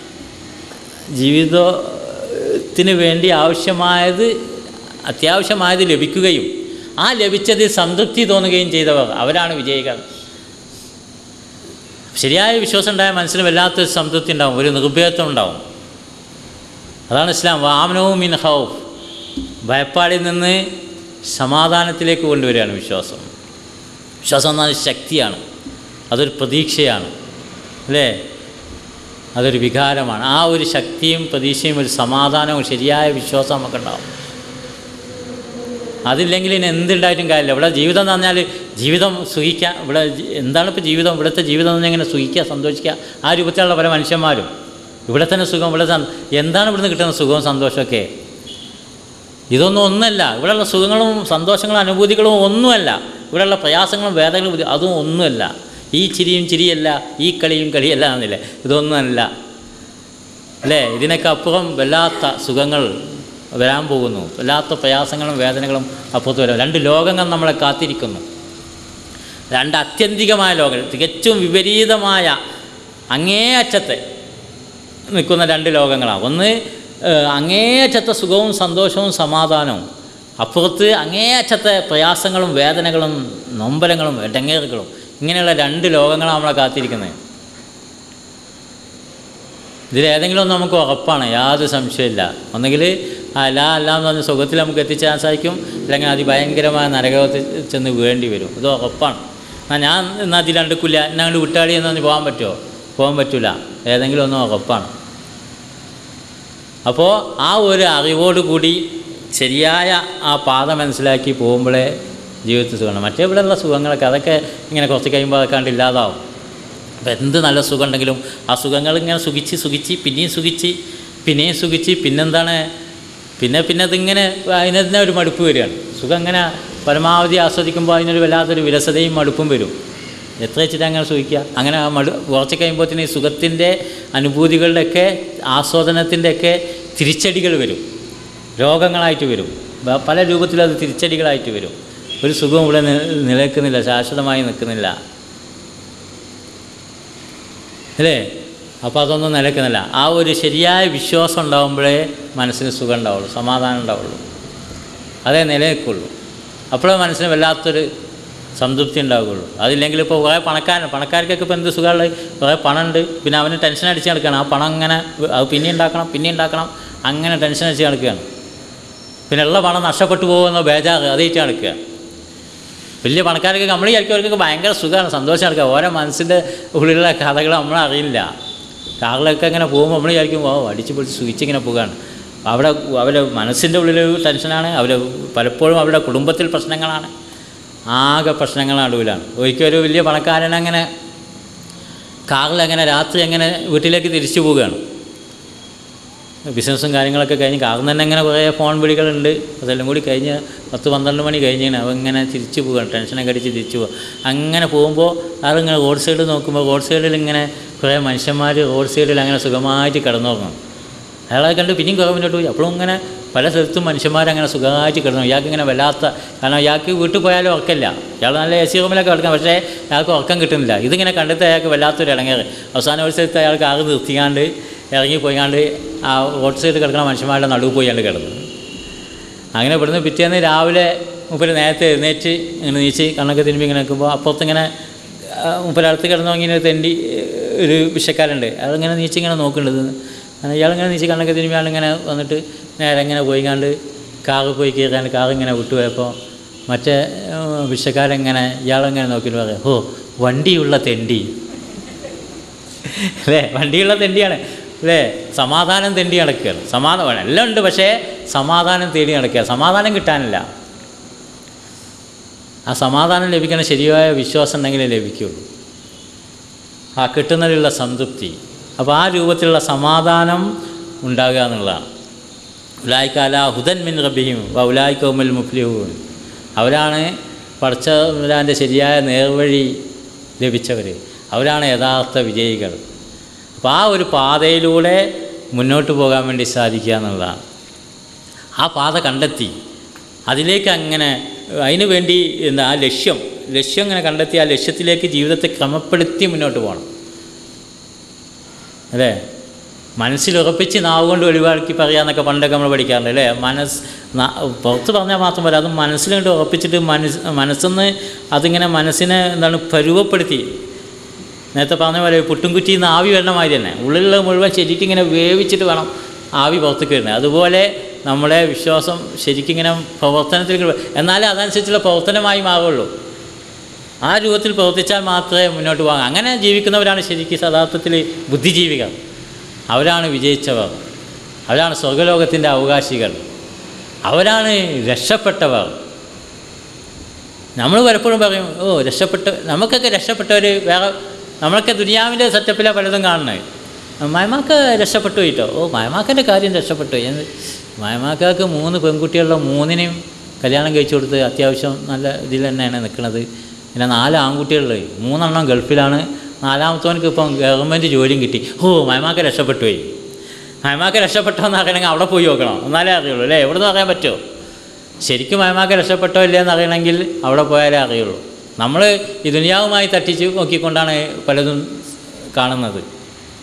ജീവിതത്തിന് വേണ്ടി ആവശ്യമായത് അത്യാവശ്യമായത് ലഭിക്കുകയും ആ ലഭിച്ചതിൽ സംതൃപ്തി തോന്നുകയും ചെയ്തവർ അവരാണ് വിജയികൾ ശരിയായ വിശ്വാസം ഉണ്ടായ മനസ്സിന് വല്ലാത്തൊരു സംതൃപ്തി ഉണ്ടാവും ഒരു നിർഭയത്വം ഉണ്ടാവും അതാണ് ഇസ്ലാം വാമനവും മിൻ ഹൗഫ് ഭയപ്പാടിൽ നിന്ന് സമാധാനത്തിലേക്ക് കൊണ്ടുവരികയാണ് വിശ്വാസം വിശ്വാസം എന്നാൽ ശക്തിയാണ് അതൊരു പ്രതീക്ഷയാണ് അല്ലേ അതൊരു വികാരമാണ് ആ ഒരു ശക്തിയും പ്രതീക്ഷയും ഒരു സമാധാനവും ശരിയായ വിശ്വാസം നമുക്കുണ്ടാവും അതില്ലെങ്കിൽ ഇനി എന്തുണ്ടായിട്ടും കാര്യമില്ല ഇവിടെ ജീവിതം എന്ന് പറഞ്ഞാൽ ജീവിതം സുഖിക്കുക ഇവിടെ ജി- എന്താണ് ഇപ്പോൾ ജീവിതം ഇവിടുത്തെ ജീവിതം എന്ന് പറഞ്ഞാൽ ഇങ്ങനെ സുഖിക്കുക സന്തോഷിക്കുക ആ രൂപത്തിലുള്ള പല മനുഷ്യന്മാരും ഇവിടെ തന്നെ സുഖം ഇവിടെ സന്- എന്താണ് ഇവിടുന്ന് കിട്ടുന്ന സുഖവും സന്തോഷമൊക്കെ ഇതൊന്നും ഒന്നല്ല ഇവിടെയുള്ള സുഖങ്ങളും സന്തോഷങ്ങളും അനുഭൂതികളും ഒന്നുമല്ല ഇവിടെയുള്ള പ്രയാസങ്ങളും വേദനകളും ബുദ്ധി- അതും ഒന്നുമല്ല ഈ ചിരിയും ചിരിയല്ല ഈ കളിയും കളിയല്ല എന്നില്ലേ ഇതൊന്നുമല്ല അല്ലേ ഇതിനൊക്കെ അപ്പുറം വല്ലാത്ത സുഖങ്ങൾ വരാൻ പോകുന്നു വല്ലാത്ത പ്രയാസങ്ങളും വേദനകളും അപ്പുറത്ത് വരാം രണ്ട് ലോകങ്ങൾ നമ്മളെ കാത്തിരിക്കുന്നു രണ്ട് അത്യന്തികമായ ലോകം തികച്ചും വിപരീതമായ അങ്ങേയറ്റത്തെ നിൽക്കുന്ന രണ്ട് ലോകങ്ങളാണ് ഒന്ന് ഏഹ്, അങ്ങേയറ്റത്തെ സുഖവും സന്തോഷവും സമാധാനവും അപ്പുറത്ത് അങ്ങേയറ്റത്തെ പ്രയാസങ്ങളും വേദനകളും നൊമ്പലങ്ങളും ഇടങ്ങേറുകളും ഇങ്ങനെയുള്ള രണ്ട് ലോകങ്ങളാണ് നമ്മളെ കാത്തിരിക്കുന്നത് ഇതിലേതെങ്കിലും ഒന്ന് നമുക്ക് ഉറപ്പാണ് യാതൊരു സംശയമില്ല ഒന്നെങ്കിൽ അല്ല അല്ല എന്ന് പറഞ്ഞ സുഖത്തിൽ നമുക്ക് എത്തിച്ചേരാൻ സാധിക്കും അല്ലെങ്കിൽ അതിഭയങ്കരമായ നരകത്തിൽ ചെന്ന് വീഴേണ്ടി വരും ഇത് ഉറപ്പാണ് എന്നാൽ ഞാൻ എന്നാൽ അതിൽ അടുക്കില്ല എന്നെ അങ്ങോട്ട് വിട്ടാടി എന്ന് പറഞ്ഞ് പോകാൻ പറ്റുമോ പോകാൻ പറ്റില്ല ഏതെങ്കിലും ഒന്ന് ഉറപ്പാണ് അപ്പോൾ ആ ഒരു അറിവോട് കൂടി ശരിയായ ആ പാത മനസ്സിലാക്കി പോകുമ്പോഴേ ജീവിതത്തിൽ സുഖമാണ് മറ്റേ ഇവിടെയുള്ള സുഖങ്ങളൊക്കെ അതൊക്കെ ഇങ്ങനെ കുറച്ച് കഴിയുമ്പോൾ അതൊക്കെ കണ്ട് ഇല്ലാതാവും അപ്പോൾ എന്ത് നല്ല സുഖം ഉണ്ടെങ്കിലും ആ സുഖങ്ങൾ ഇങ്ങനെ സുഖിച്ച് സുഖിച്ച് പിന്നെയും സുഖിച്ച് പിന്നെയും സുഖിച്ച് പിന്നെന്താണ് പിന്നെ പിന്നെ അതിങ്ങനെ അതിന് തന്നെ ഒരു മടുപ്പ് വരികയാണ് സുഖം ഇങ്ങനെ പരമാവധി ആസ്വദിക്കുമ്പോൾ അതിനൊരു വല്ലാത്തൊരു വിരസതയും മടുപ്പും വരും എത്ര വെച്ചിട്ട് അങ്ങനെ സുഖിക്കുക അങ്ങനെ ആ മടു കുറച്ച് കഴിയുമ്പോഴത്തേന് ഈ സുഖത്തിൻ്റെ അനുഭൂതികളുടെയൊക്കെ ആസ്വാദനത്തിൻ്റെയൊക്കെ തിരിച്ചടികൾ വരും രോഗങ്ങളായിട്ട് വരും ബ- പല രൂപത്തിലും അത് തിരിച്ചടികളായിട്ട് വരും ഒരു സുഖവും ഇവിടെ നി- നിലനിൽക്കുന്നില്ല ശാശ്വതമായി നിൽക്കുന്നില്ല അല്ലേ അപ്പോൾ അതൊന്നും നിലക്കുന്നില്ല ആ ഒരു ശരിയായ വിശ്വാസം ഉണ്ടാകുമ്പോഴേ മനസ്സിന് സുഖം ഉണ്ടാവുള്ളൂ സമാധാനം ഉണ്ടാവുള്ളൂ അതേ നിലനിൽക്കുള്ളൂ അപ്പോഴേ മനസ്സിന് വല്ലാത്തൊരു സംതൃപ്തി ഉണ്ടാവുകയുള്ളൂ അതില്ലെങ്കിൽ ഇപ്പോൾ കുറേ പണക്കാരൻ പണക്കാർക്കൊക്കെ ഇപ്പോൾ എന്ത് സുഖമുള്ളത് കുറേ പണമുണ്ട് പിന്നെ അവന് ടെൻഷൻ അടിച്ച് നടക്കുകയാണ് ആ പണം അങ്ങനെ വ- അത് പിന്നെ ഉണ്ടാക്കണം പിന്നെ ഉണ്ടാക്കണം അങ്ങനെ ടെൻഷൻ അടിച്ച് നടക്കുകയാണ് പിന്നെ ഉള്ള പണം നഷ്ടപ്പെട്ടു പോകുന്ന ബേജാറ് അതേറ്റ് നടക്കുക വലിയ പണക്കാരൊക്കെ നമ്മൾ വിചാരിക്കും ഭയങ്കര സുഖമാണ് സന്തോഷം നടക്കുക ഓരോ മനസ്സിൻ്റെ ഉള്ളിലുള്ള കഥകൾ നമ്മൾ അറിയില്ല കാറിലൊക്കെ ഇങ്ങനെ പോകുമ്പോൾ നമ്മൾ വിചാരിക്കും ഓ അടിച്ച് പൊളിച്ച് സുഖിച്ചിങ്ങനെ പോവുകയാണ് അവിടെ അവരുടെ മനസ്സിൻ്റെ ഉള്ളിൽ ടെൻഷനാണ് അവർ പലപ്പോഴും അവരുടെ കുടുംബത്തിൽ പ്രശ്നങ്ങളാണ് ആകെ പ്രശ്നങ്ങൾ നടുവിലാണ് ഒരിക്കൽ ഒരു വലിയ പണക്കാരൻ അങ്ങനെ കാറിൽ അങ്ങനെ രാത്രി അങ്ങനെ വീട്ടിലേക്ക് തിരിച്ചു പോവുകയാണ് ബിസിനസ്സും കാര്യങ്ങളൊക്കെ കഴിഞ്ഞ് കാറിൽ തന്നെ അങ്ങനെ കുറേ ഫോൺ വിളികളുണ്ട് അതെല്ലാം കൂടി കഴിഞ്ഞ് പത്ത് പന്ത്രണ്ട് മണി കഴിഞ്ഞാണ് അവ ഇങ്ങനെ തിരിച്ചു പോവുകയാണ് ടെൻഷനൊക്കെ അടിച്ച് തിരിച്ചു പോകുക അങ്ങനെ പോകുമ്പോൾ ആളിങ്ങനെ റോഡ് സൈഡ് നോക്കുമ്പോൾ റോഡ് സൈഡിൽ ഇങ്ങനെ കുറേ മനുഷ്യന്മാർ റോഡ് സൈഡിൽ അങ്ങനെ സുഖമായിട്ട് കിടന്നുറങ്ങും അയാളെ കണ്ട് പിന്നെയും കുറേ മുന്നോട്ട് പോയി അപ്പോഴും ഇങ്ങനെ പല സ്ഥലത്തും മനുഷ്യന്മാരങ്ങനെ സുഖമായിട്ട് കിടന്നു ഇയാൾക്ക് ഇങ്ങനെ വല്ലാത്ത കാരണം ഇയാൾക്ക് വീട്ടിൽ പോയാലും ഉറക്കമില്ല ഇയാൾ നല്ല എ സി റൂമിലൊക്കെ കിടക്കാം പക്ഷേ അയാൾക്ക് ഉറക്കം കിട്ടുന്നില്ല ഇതിങ്ങനെ കണ്ടിട്ട് അയാൾക്ക് വല്ലാത്തൊരു ഇടങ്ങേറ് അവസാനം ഒരു സ്ഥലത്ത് അയാൾ കാറ് നിർത്തിക്കാണ്ട് ഇറങ്ങി പോയിക്കാണ്ട് ആ റോഡ് സൈഡ് കിടക്കുന്ന മനുഷ്യന്മാരുടെ നടുവ് പോയാണ്ട് കിടന്നു അങ്ങനെ ഇവിടുന്ന് പിറ്റേന്ന് രാവിലെ മുപ്പര് നേരത്തെ എഴുന്നേറ്റ് ഇങ്ങനെ നീച്ച് കണ്ണൊക്കെ തിരുമ്പി ഇങ്ങനെ നിൽക്കുമ്പോൾ അപ്പുറത്തിങ്ങനെ ആ, മുപ്പര് അടുത്ത് കിടന്നു ഇങ്ങനെ ഒരു തെണ്ടി ഒരു വിഷക്കാരുണ്ട് അയാളിങ്ങനെ നീച്ച് ഇങ്ങനെ നോക്കുന്നുണ്ട് അങ്ങനെ ഇയാളിങ്ങനെ നീച്ച് കണ്ണൊക്കെ തിരുമ്പി ആളിങ്ങനെ വന്നിട്ട് നേരെ ഇങ്ങനെ പോയിക്കാണ്ട് കാറ് പോയി കയറാണ്ട് കാറ് ഇങ്ങനെ വിട്ടുപോയപ്പോൾ മറ്റേ ആ, വിഷക്കാരെങ്ങനെ ഇയാളിങ്ങനെ നോക്കിയിട്ട് പറയാം ഓ വണ്ടിയുള്ള തെണ്ടി അല്ലേ വണ്ടിയുള്ള തെണ്ടിയാണ് അല്ലേ സമാധാനം തെണ്ടി നടക്കുകയാണ് സമാധാനം എല്ലാം ഉണ്ട് പക്ഷേ സമാധാനം തേടി നടക്കുക സമാധാനം കിട്ടാനില്ല ആ സമാധാനം ലഭിക്കുന്ന ശരിയായ വിശ്വാസം ഉണ്ടെങ്കിലേ ലഭിക്കുകയുള്ളൂ ആ കിട്ടുന്നതിലുള്ള സംതൃപ്തി അപ്പോൾ ആ രൂപത്തിലുള്ള സമാധാനം ഉണ്ടാകുക എന്നുള്ളതാണ് ഉലായിക്കാല ഹുദൻ മിൻ റബിയും ഉലായിക്കോമൽ മുഫ്ലിഹൂൻ അവരാണ് പടച്ചവരാൻ്റെ ശരിയായ നേർവഴി ലഭിച്ചവർ അവരാണ് യഥാർത്ഥ വിജയികൾ അപ്പോൾ ആ ഒരു പാതയിലൂടെ മുന്നോട്ട് പോകാൻ വേണ്ടി സാധിക്കുക എന്നുള്ളതാണ് ആ പാത കണ്ടെത്തി അതിലേക്ക് അങ്ങനെ അതിനു വേണ്ടി എന്താ ആ ലക്ഷ്യം ലക്ഷ്യം ഇങ്ങനെ കണ്ടെത്തി ആ ലക്ഷ്യത്തിലേക്ക് ജീവിതത്തെ ക്രമപ്പെടുത്തി മുന്നോട്ട് പോകണം അല്ലേ മനസ്സിൽ ഉറപ്പിച്ച് നാവ് കൊണ്ട് ഒഴിവാക്കി പറയാന്നൊക്കെ പണ്ടൊക്കെ നമ്മൾ പഠിക്കാറുണ്ട് അല്ലേ മനസ്സ് ന- പുറത്ത് പറഞ്ഞാൽ മാത്രം പോരാ അത് മനസ്സിലുകൊണ്ട് ഉറപ്പിച്ചിട്ട് മനസ്സ് മനസ്സെന്ന് അതിങ്ങനെ മനസ്സിനെ എന്താണ് പരുവപ്പെടുത്തി നേരത്തെ പറഞ്ഞ പോലെ പുട്ടുംകുറ്റിയിൽ നിന്ന് ആവി വരണ മാതിരി തന്നെ ഉള്ളിലുള്ള മുഴുവൻ ശരിക്കും ഇങ്ങനെ വേവിച്ചിട്ട് വേണം ആവി പുറത്തേക്ക് വരുന്നത് അതുപോലെ നമ്മളെ വിശ്വാസം ശരിക്കും ഇങ്ങനെ പ്രവർത്തനത്തിൽ എന്നാലേ അതനുസരിച്ചുള്ള പ്രവർത്തനമായി മാറുള്ളൂ ആ രൂപത്തിൽ പ്രവർത്തിച്ചാൽ മാത്രമേ മുന്നോട്ട് പോകാൻ അങ്ങനെ ജീവിക്കുന്നവരാണ് ശരിക്കും യഥാർത്ഥത്തിൽ ബുദ്ധിജീവികൾ അവരാണ് വിജയിച്ചവർ അവരാണ് സ്വർഗലോകത്തിൻ്റെ അവകാശികൾ അവരാണ് രക്ഷപ്പെട്ടവർ നമ്മൾ പലപ്പോഴും പറയും ഓ രക്ഷപ്പെട്ട നമുക്കൊക്കെ രക്ഷപ്പെട്ടവർ വേറെ നമ്മളൊക്കെ ദുനിയാവിൻ്റെ സെറ്റപ്പിലാണ് പലതും കാണുന്നത് മയമാക്ക രക്ഷപ്പെട്ടു പോയിട്ടോ ഓ മയമാക്കൻ്റെ കാര്യം രക്ഷപ്പെട്ടു പോയി എന്ത് മയമാക്കാക്ക് മൂന്ന് പെൺകുട്ടികളുള്ള മൂന്നിനെയും കല്യാണം കഴിച്ചു കൊടുത്ത് അത്യാവശ്യം നല്ല ഇതിൽ തന്നെയാണ് നിൽക്കുന്നത് പിന്നെ നാല് ആൺകുട്ടികളിൽ മൂന്നെണ്ണം ഗൾഫിലാണ് നാലാമത്തവനക്ക് ഇപ്പം ഗവൺമെൻറ് ജോലിയും കിട്ടി ഓ മയമാക്ക രക്ഷപ്പെട്ടു പോയി മയമാക്ക രക്ഷപ്പെട്ടോ എന്ന് അറിയണമെങ്കിൽ അവിടെ പോയി നോക്കണം എന്നാലേ അറിയുള്ളൂ അല്ലേ എവിടെ നിന്ന് അറിയാൻ പറ്റുമോ ശരിക്കും മയമാക്ക രക്ഷപ്പെട്ടോ ഇല്ലേ എന്ന് അറിയണമെങ്കിൽ അവിടെ പോയാലേ അറിയുള്ളൂ നമ്മൾ ഈ ദുനിയാവുമായി തട്ടിച്ച് നോക്കിക്കൊണ്ടാണ് പലതും കാണുന്നത്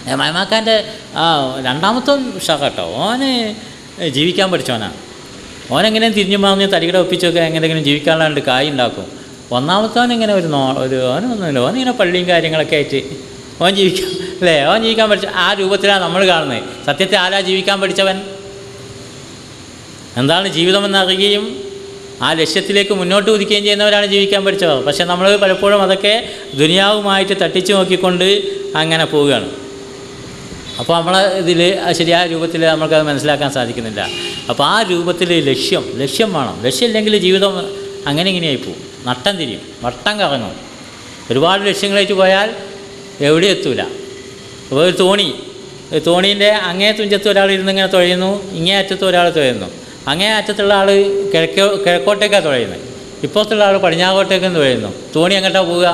മൈമാക്കാൻ്റെ ആ രണ്ടാമത്തെ ഉഷാറാട്ടോ ഓന് ജീവിക്കാൻ പഠിച്ചോനാണ് ഓനെങ്ങനെ തിരിഞ്ഞു മാറിഞ്ഞ് തടികട ഒപ്പിച്ചൊക്കെ എങ്ങനെയെങ്കിലും ജീവിക്കാനുണ്ട് കായ് ഉണ്ടാക്കും ഒന്നാമത്തവൻ ഇങ്ങനെ ഒരു നോ ഒരു ഓനൊന്നുമില്ല ഓനിങ്ങനെ പള്ളിയും കാര്യങ്ങളൊക്കെ ആയിട്ട് ഓൻ ജീവിക്കാൻ അല്ലേ ഓൻ ജീവിക്കാൻ പഠിച്ച ആ രൂപത്തിലാണ് നമ്മൾ കാണുന്നത് സത്യത്തെ ആരാ ജീവിക്കാൻ പഠിച്ചവൻ എന്താണ് ജീവിതമെന്ന് അറിയുകയും ആ ലക്ഷ്യത്തിലേക്ക് മുന്നോട്ട് കുതിക്കുകയും ചെയ്യുന്നവരാണ് ജീവിക്കാൻ പഠിച്ചവർ പക്ഷേ നമ്മൾ പലപ്പോഴും അതൊക്കെ ദുനിയാവുമായിട്ട് തട്ടിച്ചു നോക്കിക്കൊണ്ട് അങ്ങനെ പോവുകയാണ് അപ്പോൾ നമ്മളെ ഇതിൽ ശരിയായ രൂപത്തിൽ നമുക്കത് മനസ്സിലാക്കാൻ സാധിക്കുന്നില്ല അപ്പോൾ ആ രൂപത്തിൽ ലക്ഷ്യം ലക്ഷ്യം വേണം ലക്ഷ്യമില്ലെങ്കിൽ ജീവിതം അങ്ങനെ ഇങ്ങനെയായി പോകും നട്ടം തിരിയും വട്ടം കറങ്ങും ഒരുപാട് ലക്ഷ്യങ്ങളായിട്ട് പോയാൽ എവിടെ എത്തൂല അപ്പോൾ ഒരു തോണി ഒരു തോണീൻ്റെ അങ്ങേ തുഞ്ചത്ത് ഒരാൾ ഇരുന്ന് ഇങ്ങനെ തുഴയുന്നു ഇങ്ങേ അറ്റത്ത് ഒരാൾ തുഴയുന്നു അങ്ങേ അറ്റത്തുള്ള ആൾ കിഴക്കോ കിഴക്കോട്ടേക്കാണ് തുഴയുന്നത് ഇപ്പുറത്തുള്ള ആൾ പടിഞ്ഞാറോട്ടേക്കും തുഴയുന്നു തോണി എങ്ങോട്ടാണ് പോവുക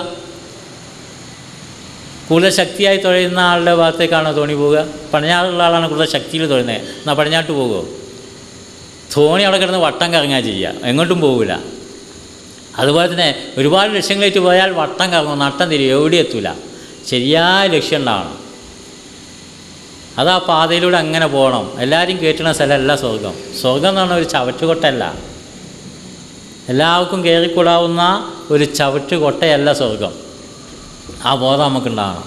കൂടുതൽ ശക്തിയായി തുഴയുന്ന ആളുടെ ഭാഗത്തേക്കാണോ തോണി പോവുക പടിഞ്ഞാറുള്ള ആളാണ് കൂടുതൽ ശക്തിയിൽ തുഴയുന്നത് എന്നാൽ പടിഞ്ഞാട്ട് പോകുമോ തോണി അവിടെ കിടന്ന് വട്ടം കറങ്ങുക ചെയ്യുക എങ്ങോട്ടും പോകില്ല അതുപോലെ തന്നെ ഒരുപാട് ലക്ഷ്യങ്ങളേറ്റ് പോയാൽ വട്ടം കറങ്ങും നട്ടം തിരിയും എവിടെ എത്തൂല ശരിയായ ലക്ഷ്യം ഉണ്ടാവണം അത് ആ പാതയിലൂടെ അങ്ങനെ പോകണം എല്ലാവരും കയറ്റുന്ന സ്ഥലമല്ല സ്വർഗം സ്വർഗം എന്ന് പറഞ്ഞാൽ ഒരു ചവറ്റുകൊട്ടല്ല എല്ലാവർക്കും കയറിക്കൂടാവുന്ന ഒരു ചവറ്റുകൊട്ടയല്ല സ്വർഗം ആ ബോധം നമുക്കുണ്ടാകണം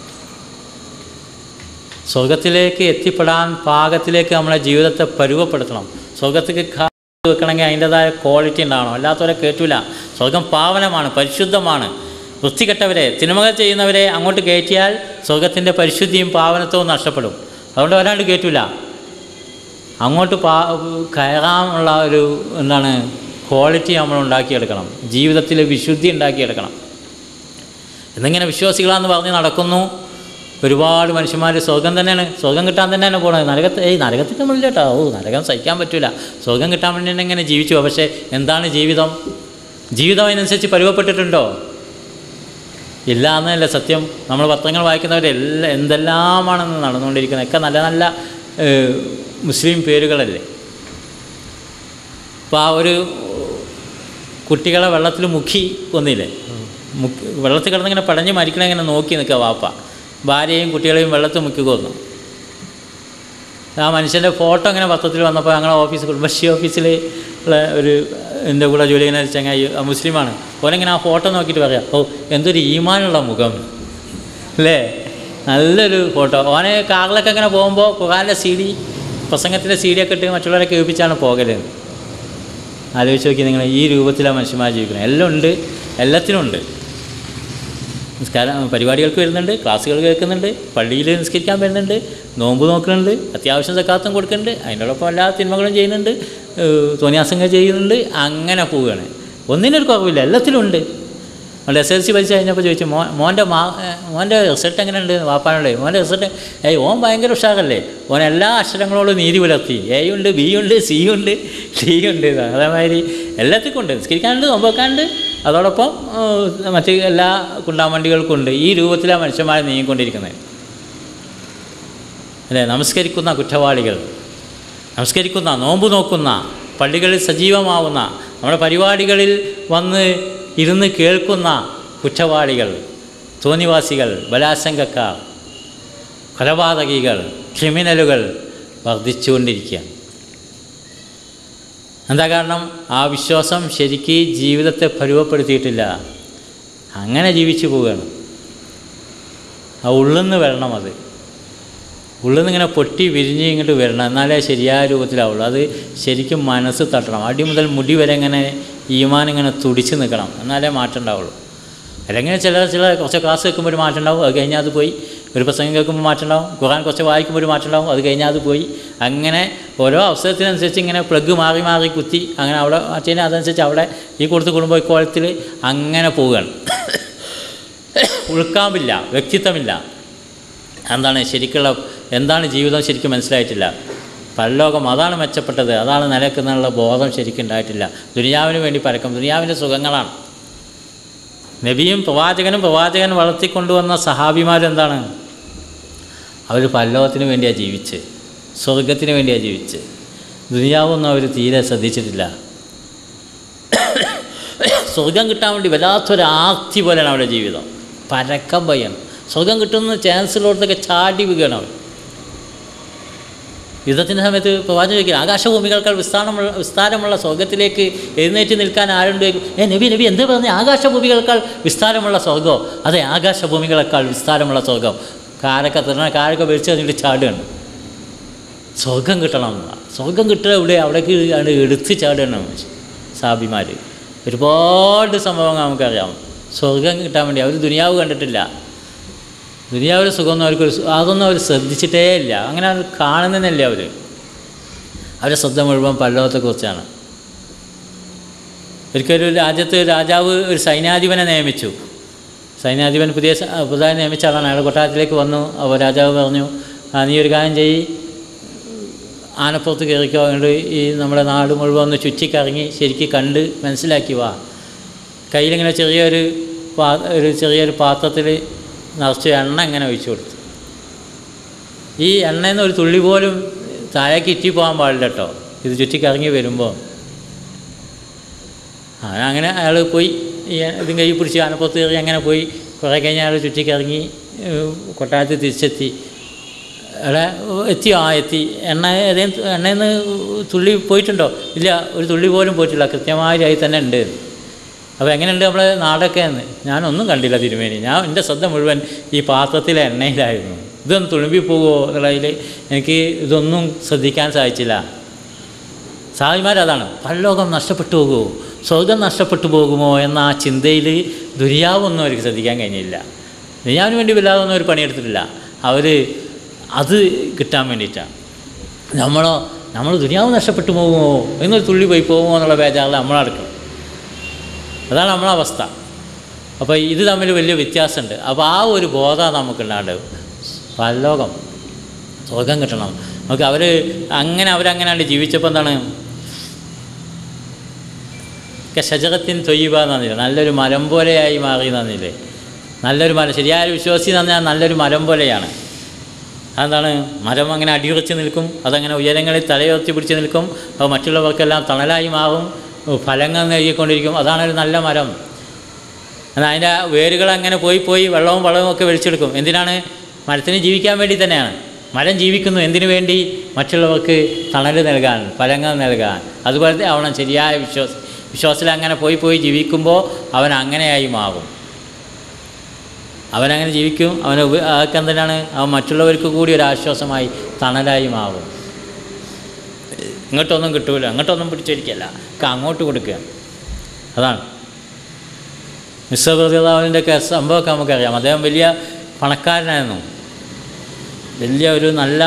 സ്വർഗത്തിലേക്ക് എത്തിപ്പെടാൻ പാകത്തിലേക്ക് നമ്മളെ ജീവിതത്തെ പരുവപ്പെടുത്തണം സ്വർഗത്തേക്ക് കാ വെക്കണമെങ്കിൽ അതിൻ്റെതായ ക്വാളിറ്റി ഉണ്ടാവണം അല്ലാത്തവരെ കേട്ടില്ല സ്വർഗം പാവനമാണ് പരിശുദ്ധമാണ് വൃത്തികെട്ടവരെ തിന്മകൾ ചെയ്യുന്നവരെ അങ്ങോട്ട് കയറ്റിയാൽ സ്വർഗത്തിൻ്റെ പരിശുദ്ധിയും പാവനത്വവും നഷ്ടപ്പെടും അതുകൊണ്ട് വരാണ്ട് കയറ്റില്ല അങ്ങോട്ട് പാ കയറാനുള്ള ഒരു എന്താണ് ക്വാളിറ്റി നമ്മൾ ഉണ്ടാക്കിയെടുക്കണം ജീവിതത്തിൽ വിശുദ്ധി ഉണ്ടാക്കിയെടുക്കണം എന്നിങ്ങനെ വിശ്വാസികളാന്ന് പറഞ്ഞ് നടക്കുന്നു ഒരുപാട് മനുഷ്യന്മാർ സ്വർഗം തന്നെയാണ് സ്വർഗം കിട്ടാൻ തന്നെയാണ് പോണത് നരകത്ത് ഏയ് നരകത്തിൻ്റെ മുന്നിൽ കേട്ടോ ഓ നരകം സഹിക്കാൻ പറ്റില്ല സ്വർഗം കിട്ടാൻ വേണ്ടി തന്നെ ഇങ്ങനെ ജീവിച്ചു പോകും. പക്ഷേ എന്താണ് ജീവിതം ജീവിതം അതിനനുസരിച്ച് പരുവപ്പെട്ടിട്ടുണ്ടോ ഇല്ല എന്നല്ല സത്യം നമ്മൾ പത്രങ്ങൾ വായിക്കുന്നവരെല്ലാം എന്തെല്ലാമാണെന്ന് നടന്നുകൊണ്ടിരിക്കുന്നത് ഒക്കെ നല്ല നല്ല ഏഹ്, മുസ്ലിം പേരുകളല്ലേ അപ്പോൾ ആ ഒരു കുട്ടികളെ വെള്ളത്തിൽ മുക്കി കൊന്നില്ലേ മുക്കി വെള്ളത്തിൽ കിടന്നിങ്ങനെ പടഞ്ഞ് മരിക്കണ ഇങ്ങനെ നോക്കി നിൽക്കുക വാപ്പ ഭാര്യയും കുട്ടികളെയും വെള്ളത്തിൽ മുക്കി കൊന്നു ആ മനുഷ്യൻ്റെ ഫോട്ടോ ഇങ്ങനെ പത്രത്തിൽ വന്നപ്പോൾ ഞങ്ങളെ ഓഫീസ് കുടുംബശ്രീ ഓഫീസിൽ ഉള്ള ഒരു എൻ്റെ കൂടെ ജോലി ചെയ്യുന്ന ഒരു ചങ്ങായി ആ മുസ്ലിമാണ് ഓനെങ്ങനെ ആ ഫോട്ടോ നോക്കിയിട്ട് പറയാം ഓ എന്തൊരു ഈമാനുള്ള മുഖം അല്ലേ നല്ലൊരു ഫോട്ടോ ഓനെ കാറിലൊക്കെ ഇങ്ങനെ പോകുമ്പോൾ ഖുറാൻ്റെ സി ഡി പ്രസംഗത്തിൻ്റെ സി ഡി ഒക്കെ ഇട്ട് മറ്റുള്ളവരെ കേൾപ്പിച്ചാണ് പോകല് ആലോചിച്ച് നോക്കി നിങ്ങൾ ഈ രൂപത്തിലാണ് മനുഷ്യന്മാർ ജീവിക്കുന്നത് എല്ലാം ഉണ്ട് എല്ലാത്തിനും ഉണ്ട് നിസ്കാരം പരിപാടികൾക്ക് വരുന്നുണ്ട് ക്ലാസ്സുകൾ കേൾക്കുന്നുണ്ട് പള്ളിയിൽ നിസ്കരിക്കാൻ വരുന്നുണ്ട് നോമ്പ് നോക്കുന്നുണ്ട് അത്യാവശ്യം സക്കാത്തും കൊടുക്കുന്നുണ്ട് അതിനോടൊപ്പം എല്ലാ തിന്മകളും ചെയ്യുന്നുണ്ട് ഏഹ് തോന്നിയാസങ്ങൾ ചെയ്യുന്നുണ്ട് അങ്ങനെ പോവുകയാണ് ഒന്നിനൊരു കുറവില്ല എല്ലാത്തിലും ഉണ്ട് അതുകൊണ്ട് എസ് എൽ സി പരീക്ഷ കഴിഞ്ഞപ്പോൾ ചോദിച്ചു മോ മോൻ്റെ മാ ഏഹ് മോൻ്റെ റിസൾട്ട് എങ്ങനെയുണ്ട് വാപ്പാനോട് മോൻ്റെ റിസൾട്ട് ഏയ് ഓൻ ഭയങ്കര ഉഷാറല്ലേ ഓൻ എല്ലാ അക്ഷരങ്ങളോടും നീതി പുലർത്തി എ ഉണ്ട് ബി ഉണ്ട് സി ഉണ്ട് ഡി ഉണ്ട് അതേമാതിരി എല്ലാത്തിനും ഉണ്ട് നിസ്കരിക്കാനുണ്ട് നോമ്പ് വെക്കാനുണ്ട് അതോടൊപ്പം ഏഹ്, മറ്റ് എല്ലാ കുണ്ടാമണ്ടികൾക്കുണ്ട് ഈ രൂപത്തിലാണ് മനുഷ്യന്മാർ നീങ്ങിക്കൊണ്ടിരിക്കുന്നത് അല്ലേ നമസ്കരിക്കുന്ന കുറ്റവാളികൾ നമസ്കരിക്കുന്ന നോമ്പ് നോക്കുന്ന പള്ളികളിൽ സജീവമാവുന്ന നമ്മുടെ പരിപാടികളിൽ വന്ന് ഇരുന്ന് കേൾക്കുന്ന കുറ്റവാളികൾ തോന്നിവാസികൾ ബലാത്സംഗക്കാർ കൊലപാതകികൾ ക്രിമിനലുകൾ വർദ്ധിച്ചുകൊണ്ടിരിക്കുകയാണ് എന്താ കാരണം ആ വിശ്വാസം ശരിക്ക് ജീവിതത്തെ പരുവപ്പെടുത്തിയിട്ടില്ല അങ്ങനെ ജീവിച്ചു പോവുകയാണ് ആ ഉള്ളിന്ന് വരണം അത് ഉള്ളിൽ നിന്ന് ഇങ്ങനെ പൊട്ടി വിരിഞ്ഞ് ഇങ്ങോട്ട് വരണം എന്നാലേ ശരിയായ രൂപത്തിലാവുള്ളൂ അത് ശരിക്കും മനസ്സ് തട്ടണം അടി മുതൽ മുടി വരെ ഇങ്ങനെ ഈമാൻ ഇങ്ങനെ തുടിച്ച് നിൽക്കണം എന്നാലേ മാറ്റം ഉണ്ടാവുള്ളൂ അല്ലെങ്കിൽ ചില ചില കുറച്ച് ക്ലാസ് കേൾക്കുമ്പോൾ ഒരു മാറ്റം ഉണ്ടാവും അത് കഴിഞ്ഞാൽ അത് പോയി ഒരു പ്രസംഗം കേൾക്കുമ്പോൾ മാറ്റം ഉണ്ടാവും ഖുറാൻ കുറച്ച് വായിക്കുമ്പോൾ ഒരു മാറ്റം ഉണ്ടാവും അത് കഴിഞ്ഞാൽ അത് പോയി അങ്ങനെ ഓരോ അവസരത്തിനനുസരിച്ച് ഇങ്ങനെ പ്ലഗ് മാറി മാറി കുത്തി അങ്ങനെ അവിടെ മാറ്റിയതിന് അതനുസരിച്ച് അവിടെ ഈ കൊടുത്ത് കുടുംബ ഇക്കോളത്തിൽ അങ്ങനെ പോവുകയാണ് ഉൾക്കാമ്പില്ല വ്യക്തിത്വമില്ല എന്താണ് ശരിക്കുള്ള എന്താണ് ജീവിതം ശരിക്കും മനസ്സിലായിട്ടില്ല പരലോകം അതാണ് മെച്ചപ്പെട്ടത് അതാണ് നിലക്കുന്നുള്ള ബോധം ശരിക്കും ഉണ്ടായിട്ടില്ല ദുനിയാവിന് വേണ്ടി പരക്കം ദുനിയാവിൻ്റെ സുഖങ്ങളാണ് നബിയും പ്രവാചകനും പ്രവാചകൻ വളർത്തിക്കൊണ്ടുവന്ന സഹാബിമാരും എന്താണ് അവർ പരലോകത്തിന് വേണ്ടിയാണ് ജീവിച്ച് സ്വർഗത്തിന് വേണ്ടിയാണ് ജീവിച്ച് ദുനിയാവൊന്നും അവർ തീരെ ശ്രദ്ധിച്ചിട്ടില്ല സ്വർഗം കിട്ടാൻ വേണ്ടി വല്ലാത്തൊരു ആർത്തി പോലെയാണ് അവരുടെ ജീവിതം പരക്കം പയ്യൻ സ്വർഗം കിട്ടുന്ന ചാൻസിലോട്ടൊക്കെ ചാടി വീകണം അവൻ യുദ്ധത്തിൻ്റെ സമയത്ത് പ്രവാചകൻ ചോദിക്കുക ആകാശഭൂമികൾക്കാൾ വിസ്താരമുള്ള വിസ്താരമുള്ള സ്വർഗത്തിലേക്ക് എഴുന്നേറ്റ് നിൽക്കാൻ ആരുണ്ട് ഏ നബി നബി എന്താ പറഞ്ഞ ആകാശഭൂമികൾക്കാൾ വിസ്താരമുള്ള സ്വർഗം അതെ ആകാശഭൂമികളെക്കാൾ വിസ്താരമുള്ള സ്വർഗം കാരൊക്കെ തിറണ കാരൊക്കെ വലിച്ചു കഴിഞ്ഞിട്ട് ചാടുകയാണ് സ്വർഗം കിട്ടണം എന്നാ. സ്വർഗം കിട്ടുക ഇവിടെ അവിടേക്ക് ആണ് എടുത്ത് ചാടുകയാണ് സാബിമാർ ഒരുപാട് സംഭവങ്ങൾ നമുക്കറിയാം സ്വർഗം കിട്ടാൻ വേണ്ടി അവർ ദുനിയാവ് കണ്ടിട്ടില്ല ദുനിയാവിലെ സുഖമൊന്നും അവർക്ക് ഒരു സു- അതൊന്നും അവർ ശ്രദ്ധിച്ചിട്ടേ ഇല്ല അങ്ങനെ അത് കാണുന്നതല്ലേ അവർ അവരുടെ ശ്രദ്ധ മുഴുവൻ പല്ലവത്തെക്കുറിച്ചാണ് ഒരിക്കലും ഒരു രാജ്യത്ത് ഒരു രാജാവ് ഒരു സൈന്യാധിപനെ നിയമിച്ചു സൈന്യാധിപൻ പുതിയ സ- പുതുതായി നിയമിച്ച ആളാണ് അയാൾ കൊട്ടാരത്തിലേക്ക് വന്നു അപ്പോൾ രാജാവ് പറഞ്ഞു "ആ, നീ ഒരു കാര്യം ചെയ്യ് ആനപ്പുറത്ത് കയറിക്കോ അതുകൊണ്ട് ഈ നമ്മുടെ നാട് മുഴുവൻ ഒന്ന് ചുറ്റിക്കറങ്ങി ശരിക്ക് കണ്ട് മനസ്സിലാക്കി വാ കയ്യിലിങ്ങനെ ചെറിയൊരു പാ ഒരു ചെറിയൊരു പാത്രത്തിൽ നിറച്ച് എണ്ണ ഇങ്ങനെ ഒഴിച്ചു കൊടുത്തു ഈ എണ്ണയിൽ നിന്ന് ഒരു തുള്ളി പോലും താഴേക്ക് ഇറ്റി പോകാൻ പാടില്ല കേട്ടോ ഇത് ചുറ്റിക്കറങ്ങി വരുമ്പോൾ ആ അങ്ങനെ അയാൾ പോയി ഈ ഇതും കൈ പിടിച്ച് ആനപ്പുറത്ത് കയറി അങ്ങനെ പോയി കുറേ കഴിഞ്ഞ് അയാൾ ചുറ്റിക്കറങ്ങി ഏഹ്, കൊട്ടാരത്തിൽ തിരിച്ചെത്തി അവിടെ എത്തി ആ എത്തി എണ്ണ ഏതേം എണ്ണയിൽ നിന്ന് തുള്ളി പോയിട്ടുണ്ടോ ഇല്ല ഒരു തുള്ളി പോലും പോയിട്ടില്ല കൃത്യമായ ആയി തന്നെ ഉണ്ട് അപ്പോൾ എങ്ങനെയുണ്ട് നമ്മളെ നാടൊക്കെ എന്ന് ഞാനൊന്നും കണ്ടില്ല തിരുമേനി ഞാൻ എൻ്റെ ശ്രദ്ധ മുഴുവൻ ഈ പാത്രത്തിലെ എണ്ണയിലായിരുന്നു ഇതൊന്ന് തുളുമ്പി പോകുമോ എന്നുള്ളതിൽ എനിക്ക് ഇതൊന്നും ശ്രദ്ധിക്കാൻ സാധിച്ചില്ല സാഹിമാരതാണ് പരലോകം നഷ്ടപ്പെട്ടു പോകുമോ സ്വർഗം നഷ്ടപ്പെട്ടു പോകുമോ എന്ന ആ ചിന്തയിൽ ദുര്യാവൊന്നും അവർക്ക് ശ്രദ്ധിക്കാൻ കഴിഞ്ഞില്ല ദുര്യാവിന് വേണ്ടി വല്ലാതെ ഒന്നും അവർ പണിയെടുത്തിട്ടില്ല അവർ അത് കിട്ടാൻ വേണ്ടിയിട്ടാണ് നമ്മളോ നമ്മൾ ദുര്യാവ് നഷ്ടപ്പെട്ടു പോകുമോ എന്നൊരു തുള്ളി പോയി പോകുമോ എന്നുള്ള ബേജാറിൽ നമ്മളടക്കണം അതാണ് നമ്മളെ അവസ്ഥ അപ്പോൾ ഇത് തമ്മിൽ വലിയ വ്യത്യാസമുണ്ട് അപ്പോൾ ആ ഒരു ബോധം നമുക്കുണ്ടാണ്ട് പരലോകം സ്വർഗം കിട്ടണം നമുക്ക് അവർ അങ്ങനെ അവരങ്ങനെയാണ് ജീവിച്ചപ്പോൾ എന്താണ് ഷജകത്തിൻ തൊയ്യുക എന്നറിയില്ല നല്ലൊരു മരം പോലെയായി മാറി എന്നറിയില്ലേ നല്ലൊരു മരം ശരിയായ ഒരു വിശ്വാസി എന്ന് പറഞ്ഞാൽ നല്ലൊരു മരം പോലെയാണ് അതെന്താണ് മരം അങ്ങനെ അടിയുറച്ച് നിൽക്കും അതങ്ങനെ ഉയരങ്ങളിൽ തലയുയർത്തി പിടിച്ച് നിൽക്കും അത് മറ്റുള്ളവർക്കെല്ലാം തണലായി മാറും ഫലങ്ങൾ നൽകിക്കൊണ്ടിരിക്കും അതാണ് ഒരു നല്ല മരം എന്നാൽ അതിൻ്റെ വേരുകൾ അങ്ങനെ പോയി പോയി വെള്ളവും വളവും ഒക്കെ വലിച്ചെടുക്കും എന്തിനാണ് മരത്തിന് ജീവിക്കാൻ വേണ്ടി തന്നെയാണ് മരം ജീവിക്കുന്നു എന്തിനു വേണ്ടി മറ്റുള്ളവർക്ക് തണൽ നൽകാൻ ഫലങ്ങൾ നൽകാൻ അതുപോലെ ആവണം ശരിയായ വിശ്വാസ വിശ്വാസത്തിൽ അങ്ങനെ പോയി പോയി ജീവിക്കുമ്പോൾ അവൻ അങ്ങനെയായി മാറും അവനങ്ങനെ ജീവിക്കും അവന് ഉപ- അതൊക്കെ എന്തിനാണ് അവൻ മറ്റുള്ളവർക്ക് കൂടി ഒരു ആശ്വാസമായി തണലായി മാറും ഇങ്ങോട്ടൊന്നും കിട്ടൂല അങ്ങോട്ടൊന്നും പിടിച്ചിരിക്കല്ല ഒക്കെ അങ്ങോട്ട് കൊടുക്കുക അതാണ് മിസ്സബിറാവിൻ്റെ ഒക്കെ സംഭവമൊക്കെ നമുക്കറിയാം അദ്ദേഹം വലിയ പണക്കാരനായിരുന്നു വലിയ ഒരു നല്ല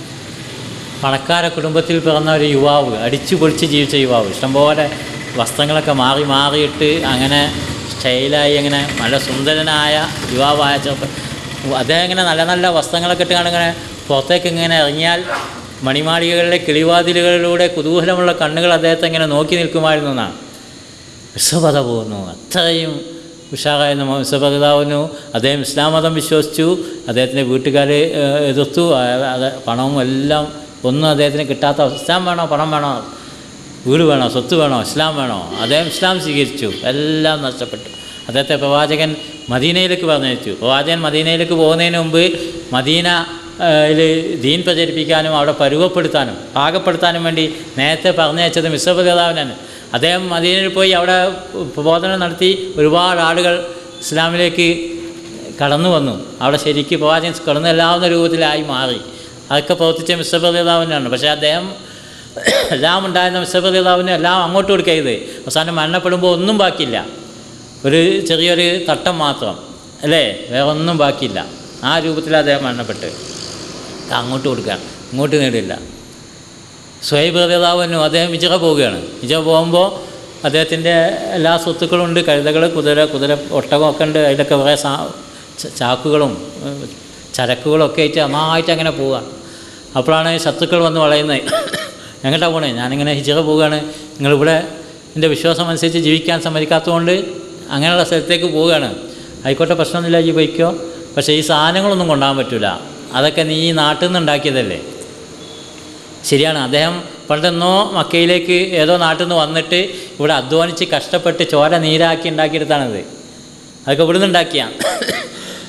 പണക്കാര കുടുംബത്തിൽ പിറന്ന ഒരു യുവാവ് അടിച്ചു പൊളിച്ച് ജീവിച്ച യുവാവ് ഇഷ്ടംപോലെ വസ്ത്രങ്ങളൊക്കെ മാറി മാറിയിട്ട് അങ്ങനെ സ്റ്റൈലായി അങ്ങനെ നല്ല സുന്ദരനായ യുവാവായ ചെറുപ്പം അദ്ദേഹം ഇങ്ങനെ നല്ല നല്ല വസ്ത്രങ്ങളൊക്കെ ഇട്ടുകൊണ്ട് ഇങ്ങനെ പുറത്തേക്ക് ഇങ്ങനെ ഇറങ്ങിയാൽ മണിമാളികകളിലെ കിളിവാതിലുകളിലൂടെ കുതൂഹലമുള്ള കണ്ണുകൾ അദ്ദേഹത്തെ ഇങ്ങനെ നോക്കി നിൽക്കുമായിരുന്നു എന്നാണ് വിശ്വപത പോകുന്നു അത്രയും ഉഷാറായിരുന്നു വിശ്വപതാവുന്നു അദ്ദേഹം ഇസ്ലാം മതം വിശ്വസിച്ചു അദ്ദേഹത്തിൻ്റെ വീട്ടുകാർ എതിർത്തു ആ- അത് പണവും എല്ലാം ഒന്നും അദ്ദേഹത്തിന് കിട്ടാത്ത അവസ്ഥ. ഇസ്ലാം വേണോ പണം വേണോ വീട് വേണോ സ്വത്ത് വേണോ ഇസ്ലാം വേണോ അദ്ദേഹം ഇസ്ലാം സ്വീകരിച്ചു എല്ലാം നഷ്ടപ്പെട്ടു അദ്ദേഹത്തെ പ്രവാചകൻ മദീനയിലേക്ക് പറഞ്ഞയച്ചു പ്രവാചകൻ മദീനയിലേക്ക് പോകുന്നതിന് മുമ്പ് മദീന യിൽ ദീൻ പ്രചരിപ്പിക്കാനും അവിടെ പരുവപ്പെടുത്താനും പാകപ്പെടുത്താനും വേണ്ടി നേരത്തെ പറഞ്ഞയച്ചത് മിശ്രപ്രതാവിനാണ് അദ്ദേഹം മദീനയിൽ പോയി അവിടെ പ്രബോധനം നടത്തി ഒരുപാട് ആളുകൾ ഇസ്ലാമിലേക്ക് കടന്നു വന്നു അവിടെ ശരിക്ക് പ്രവാചകൻ കടന്നെല്ലാവുന്ന രൂപത്തിലായി മാറി അതൊക്കെ പ്രവർത്തിച്ച മിശ്രപ്രതാവിനാണ് പക്ഷേ അദ്ദേഹം എല്ലാം ഉണ്ടായിരുന്ന മിശ്രപ്രതാവിന് എല്ലാം അങ്ങോട്ട് കൊടുക്കരുത് അവസാനം മരണപ്പെടുമ്പോൾ ഒന്നും ബാക്കിയില്ല ഒരു ചെറിയൊരു തട്ടം മാത്രം അല്ലേ വേറെ ഒന്നും ബാക്കിയില്ല ആ രൂപത്തിൽ അദ്ദേഹം മരണപ്പെട്ട് അങ്ങോട്ട് കൊടുക്കുകയാണ് ഇങ്ങോട്ട് നേടില്ല സ്വയംപ്രതാവനും അദ്ദേഹം വിജയ പോവുകയാണ് വിജയ പോകുമ്പോൾ അദ്ദേഹത്തിൻ്റെ എല്ലാ സ്വത്തുക്കളും ഉണ്ട് കഴുതകൾ കുതിര കുതിര ഒട്ടകമൊക്കെ ഉണ്ട് അതിലൊക്കെ കുറേ സാ ച- ചാക്കുകളും ഏഹ്, ചരക്കുകളൊക്കെ ആയിട്ട് നന്നായിട്ട് അങ്ങനെ പോവുകയാണ് അപ്പോഴാണ് ശത്രുക്കൾ വന്ന് വളയുന്നത് എങ്ങോട്ടാണ് പോണേ ഞാനിങ്ങനെ ഹിജറ പോവുകയാണ് നിങ്ങളിവിടെ എൻ്റെ വിശ്വാസം അനുസരിച്ച് ജീവിക്കാൻ സമ്മതിക്കാത്തതുകൊണ്ട് അങ്ങനെയുള്ള സ്ഥലത്തേക്ക് പോവുകയാണ് ആയിക്കോട്ടെ പ്രശ്നമൊന്നുമില്ല ഈ പോയിക്കോ പക്ഷേ ഈ സാധനങ്ങളൊന്നും കൊണ്ടുപോകാൻ പറ്റില്ല അതൊക്കെ നീ ഈ നാട്ടിൽ നിന്ന് ഉണ്ടാക്കിയതല്ലേ ശരിയാണ് അദ്ദേഹം പണ്ടെന്നോ മക്കയിലേക്ക് ഏതോ നാട്ടിൽ നിന്ന് വന്നിട്ട് ഇവിടെ അധ്വാനിച്ച് കഷ്ടപ്പെട്ട് ചോര നീരാക്കി ഉണ്ടാക്കിയെടുത്താണിത് അതൊക്കെ ഇവിടുന്ന് ഉണ്ടാക്കിയ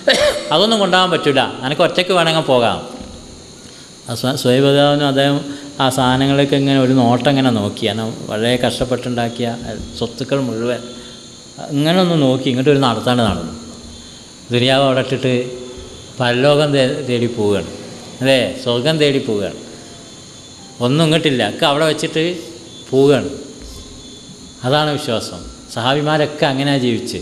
അതൊന്നും കൊണ്ടുപോകാൻ പറ്റില്ല എനിക്ക് ഒറ്റയ്ക്ക് വേണമെങ്കിൽ പോകാം സ്വയംഭതാവിനും അദ്ദേഹം ആ സാധനങ്ങളൊക്കെ ഇങ്ങനെ ഒരു നോട്ടം ഇങ്ങനെ നോക്കി കാരണം വളരെ കഷ്ടപ്പെട്ടുണ്ടാക്കിയ സ്വത്തുക്കൾ മുഴുവൻ ഇങ്ങനെ ഒന്ന് നോക്കി ഇങ്ങോട്ട് ഒരു നടത്താണ് നടന്നു ദുനിയാവ് അവിടെ ഇട്ടിട്ട് പരലോകം തേ തേടി പോവുകയാണ് അല്ലേ സ്വർഗം തേടി പോവുകയാണ് ഒന്നും ഇങ്ങോട്ടില്ല ഒക്കെ അവിടെ വെച്ചിട്ട് പോവുകയാണ് അതാണ് വിശ്വാസം സഹാബിമാരൊക്കെ അങ്ങനെയാണ് ജീവിച്ച്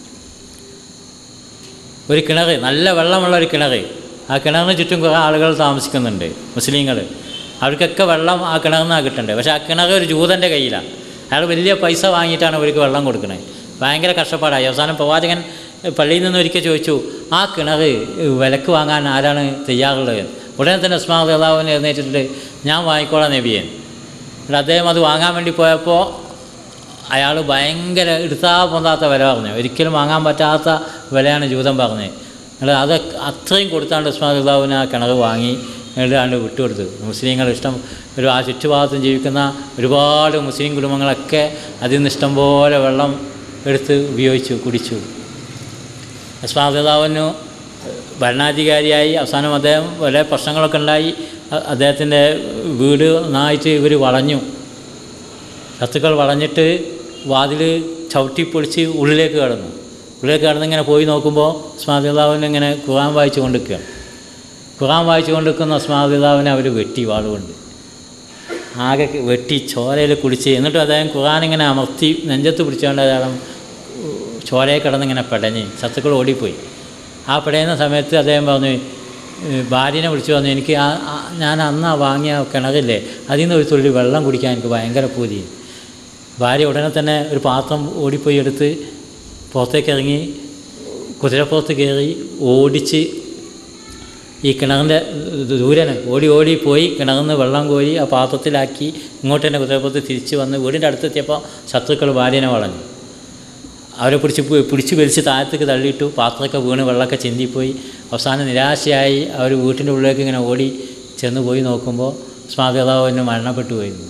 ഒരു കിണർ നല്ല വെള്ളമുള്ള ഒരു കിണർ ആ കിണറിന് ചുറ്റും കുറേ ആളുകൾ താമസിക്കുന്നുണ്ട് മുസ്ലിങ്ങൾ അവർക്കൊക്കെ വെള്ളം ആ കിണറിൽ നിന്നാണ് കിട്ടേണ്ടത് പക്ഷേ ആ കിണർ ഒരു ജൂതൻ്റെ കയ്യിലാണ് അയാൾ വലിയ പൈസ വാങ്ങിയിട്ടാണ് അവർക്ക് വെള്ളം കൊടുക്കുന്നത് ഭയങ്കര കഷ്ടപ്പാടായി അവസാനം പ്രവാചകൻ പള്ളിയിൽ നിന്ന് ഒരിക്കൽ ചോദിച്ചു ആ കിണർ വിലക്ക് വാങ്ങാൻ ആരാണ് തയ്യാറുള്ളത് ഉടനെ തന്നെ ഉസ്മാ അള്ളാഹുവിനെ എഴുന്നേറ്റിട്ട് ഞാൻ വാങ്ങിക്കോളാം നബിയൻ എന്നിട്ട് അദ്ദേഹം അത് വാങ്ങാൻ വേണ്ടി പോയപ്പോൾ അയാൾ ഭയങ്കര എടുത്താ പൊന്താത്ത വില പറഞ്ഞു ഒരിക്കലും വാങ്ങാൻ പറ്റാത്ത വിലയാണ് ജൂതം പറഞ്ഞത് എന്നിട്ട് അത് അത്രയും കൊടുത്താണ്ട് ഉസ്മാൻ അള്ളാഹുവിന് ആ കിണർ വാങ്ങി എന്നിട്ടാണ്ട് വിട്ടുകൊടുത്തു മുസ്ലിങ്ങൾ ഇഷ്ടം ഒരു ആ ചുറ്റുഭാഗത്തും ജീവിക്കുന്ന ഒരുപാട് മുസ്ലിം കുടുംബങ്ങളൊക്കെ അതിൽ നിന്ന് ഇഷ്ടം പോലെ വെള്ളം എടുത്ത് ഉപയോഗിച്ചു കുടിച്ചു ഉസ്മാൻ ഭരണാധികാരിയായി അവസാനം അദ്ദേഹം വളരെ പ്രശ്നങ്ങളൊക്കെ ഉണ്ടായി അ- അദ്ദേഹത്തിൻ്റെ വീട് നന്നായിട്ട് ഇവർ വളഞ്ഞു ശത്രുക്കൾ വളഞ്ഞിട്ട് വാതിൽ ചവിട്ടി പൊളിച്ച് ഉള്ളിലേക്ക് കടന്നു ഉള്ളിലേക്ക് കടന്ന് ഇങ്ങനെ പോയി നോക്കുമ്പോൾ ഉസ്മാദിതാവിന് ഇങ്ങനെ ഖുറാൻ വായിച്ചു കൊണ്ടിരിക്കുകയാണ് ഖുറാൻ വായിച്ചു കൊണ്ടിരിക്കുന്ന ഉസ്മാദിതാവിനെ അവർ വെട്ടി വാളുകൊണ്ട് ആകെ വെട്ടി ചോരയിൽ കുടിച്ച് എന്നിട്ടും അദ്ദേഹം ഖുറാൻ ഇങ്ങനെ അമർത്തി നെഞ്ചത്ത് പിടിച്ചുകൊണ്ട് അദ്ദേഹം ചോരയെ കിടന്നിങ്ങനെ പെടഞ്ഞ് ശത്രുക്കൾ ഓടിപ്പോയി ആ പെടയുന്ന സമയത്ത് അദ്ദേഹം പറഞ്ഞു "ഏഹ് ഭാര്യനെ വിളിച്ചു പറഞ്ഞു എനിക്ക് ആ ആ- ഞാൻ അന്ന് ആ വാങ്ങിയ കിണറില്ലേ അതിൽ നിന്ന് ഒരു തുള്ളി വെള്ളം കുടിക്കാൻ എനിക്ക് ഭയങ്കര പൂതി ഭാര്യ ഉടനെ തന്നെ ഒരു പാത്രം ഓടിപ്പോയി എടുത്ത് പുറത്തേക്ക് ഇറങ്ങി കുതിരപ്പുറത്ത് കയറി ഓടിച്ച് ഈ കിണറിൻ്റെ ദൂരന് ഓടി ഓടി പോയി കിണറിൽ നിന്ന് വെള്ളം കോരി ആ പാത്രത്തിലാക്കി ഇങ്ങോട്ട് തന്നെ കുതിരപ്പുറത്ത് തിരിച്ച് വന്ന് വീടിൻ്റെ അടുത്തെത്തിയപ്പോൾ ശത്രുക്കൾ ഭാര്യനെ വളഞ്ഞു അവരെ പിടിച്ച് പു- പിടിച്ച് വലിച്ച് താഴത്തേക്ക് തള്ളിയിട്ടു പാത്രമൊക്കെ വീണ് വെള്ളമൊക്കെ ചിന്തിപ്പോയി അവസാനം നിരാശയായി അവർ വീട്ടിൻ്റെ ഉള്ളിലേക്ക് ഇങ്ങനെ ഓടി ചെന്ന് പോയി നോക്കുമ്പോൾ സ്മാപിതാവിന് മരണപ്പെട്ടു പോയിരുന്നു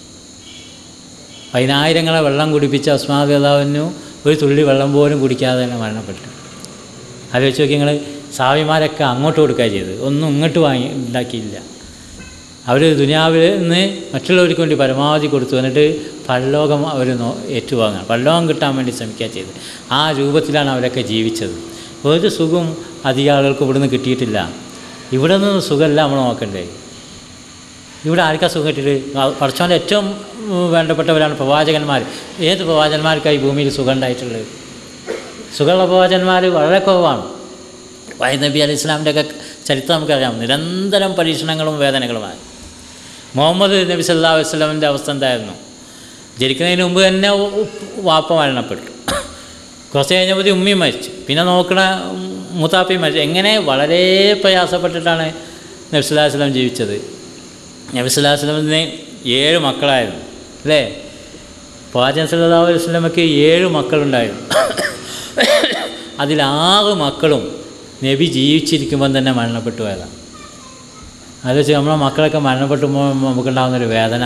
പതിനായിരങ്ങളെ വെള്ളം കുടിപ്പിച്ച അസ്മാപിതാവിനു ഒരു തുള്ളി വെള്ളം പോലും കുടിക്കാതെ തന്നെ മരണപ്പെട്ടു ആലോചിച്ച് നോക്കി നിങ്ങൾ സാവിമാരൊക്കെ അങ്ങോട്ട് കൊടുക്കുക ചെയ്ത് ഒന്നും ഇങ്ങോട്ട് വാങ്ങി ഉണ്ടാക്കിയില്ല അവർ ദുനിയാവിൽ നിന്ന് മറ്റുള്ളവർക്ക് വേണ്ടി പരമാവധി കൊടുത്തു എന്നിട്ട് പരലോകം അവർ നോ ഏറ്റുവാങ്ങുക പരലോകം കിട്ടാൻ വേണ്ടി ശ്രമിക്കുക ചെയ്ത് ആ രൂപത്തിലാണ് അവരൊക്കെ ജീവിച്ചത് ഒരു സുഖം അധികം ആളുകൾക്ക് ഇവിടുന്ന് കിട്ടിയിട്ടില്ല ഇവിടെ നിന്ന് സുഖമല്ല നമ്മൾ നോക്കണ്ടേ ഇവിടെ ആർക്കാ സുഖം കിട്ടിയിട്ട് പഠിച്ചവൻ്റെ ഏറ്റവും ഉം, വേണ്ടപ്പെട്ടവരാണ് പ്രവാചകന്മാർ ഏത് പ്രവാചകന്മാർക്കായി ഭൂമിയിൽ സുഖം ഉണ്ടായിട്ടുള്ളത് സുഖമുള്ള പ്രവാചകന്മാർ വളരെ കുറവാണ് വായു നബി അലി ഇസ്ലാമിൻ്റെ ഒക്കെ ചരിത്രം നമുക്കറിയാം നിരന്തരം പരീക്ഷണങ്ങളും വേദനകളുമായി മുഹമ്മദ് നബി സല്ലാ വസ്ലാമിൻ്റെ അവസ്ഥ എന്തായിരുന്നു ജനിക്കുന്നതിന് മുമ്പ് തന്നെ ഉ- ഉ- വാപ്പ മരണപ്പെട്ടു കുറച്ച് കഴിഞ്ഞപ്പോൾ ഉമ്മി മരിച്ചു പിന്നെ നോക്കണ മുത്താപ്പി മരിച്ചു എങ്ങനെ വളരെ പ്രയാസപ്പെട്ടിട്ടാണ് നബി സല്ലാ വസ്ലാം ജീവിച്ചത് നബി സല്ലാ വസ്ലാമിന് ഏഴ് മക്കളായിരുന്നു അല്ലേ പ്രവാചകൻ സല്ലാ വസ്ലമക്ക് ഏഴ് മക്കളുണ്ടായിരുന്നു അതിൽ ആറ് മക്കളും നബി ജീവിച്ചിരിക്കുമ്പം തന്നെ മരണപ്പെട്ടു പോയതാണ് ആലോചിച്ച് നമ്മളെ മക്കളൊക്കെ മരണപ്പെട്ടുമ്പോൾ നമുക്കുണ്ടാകുന്നൊരു വേദന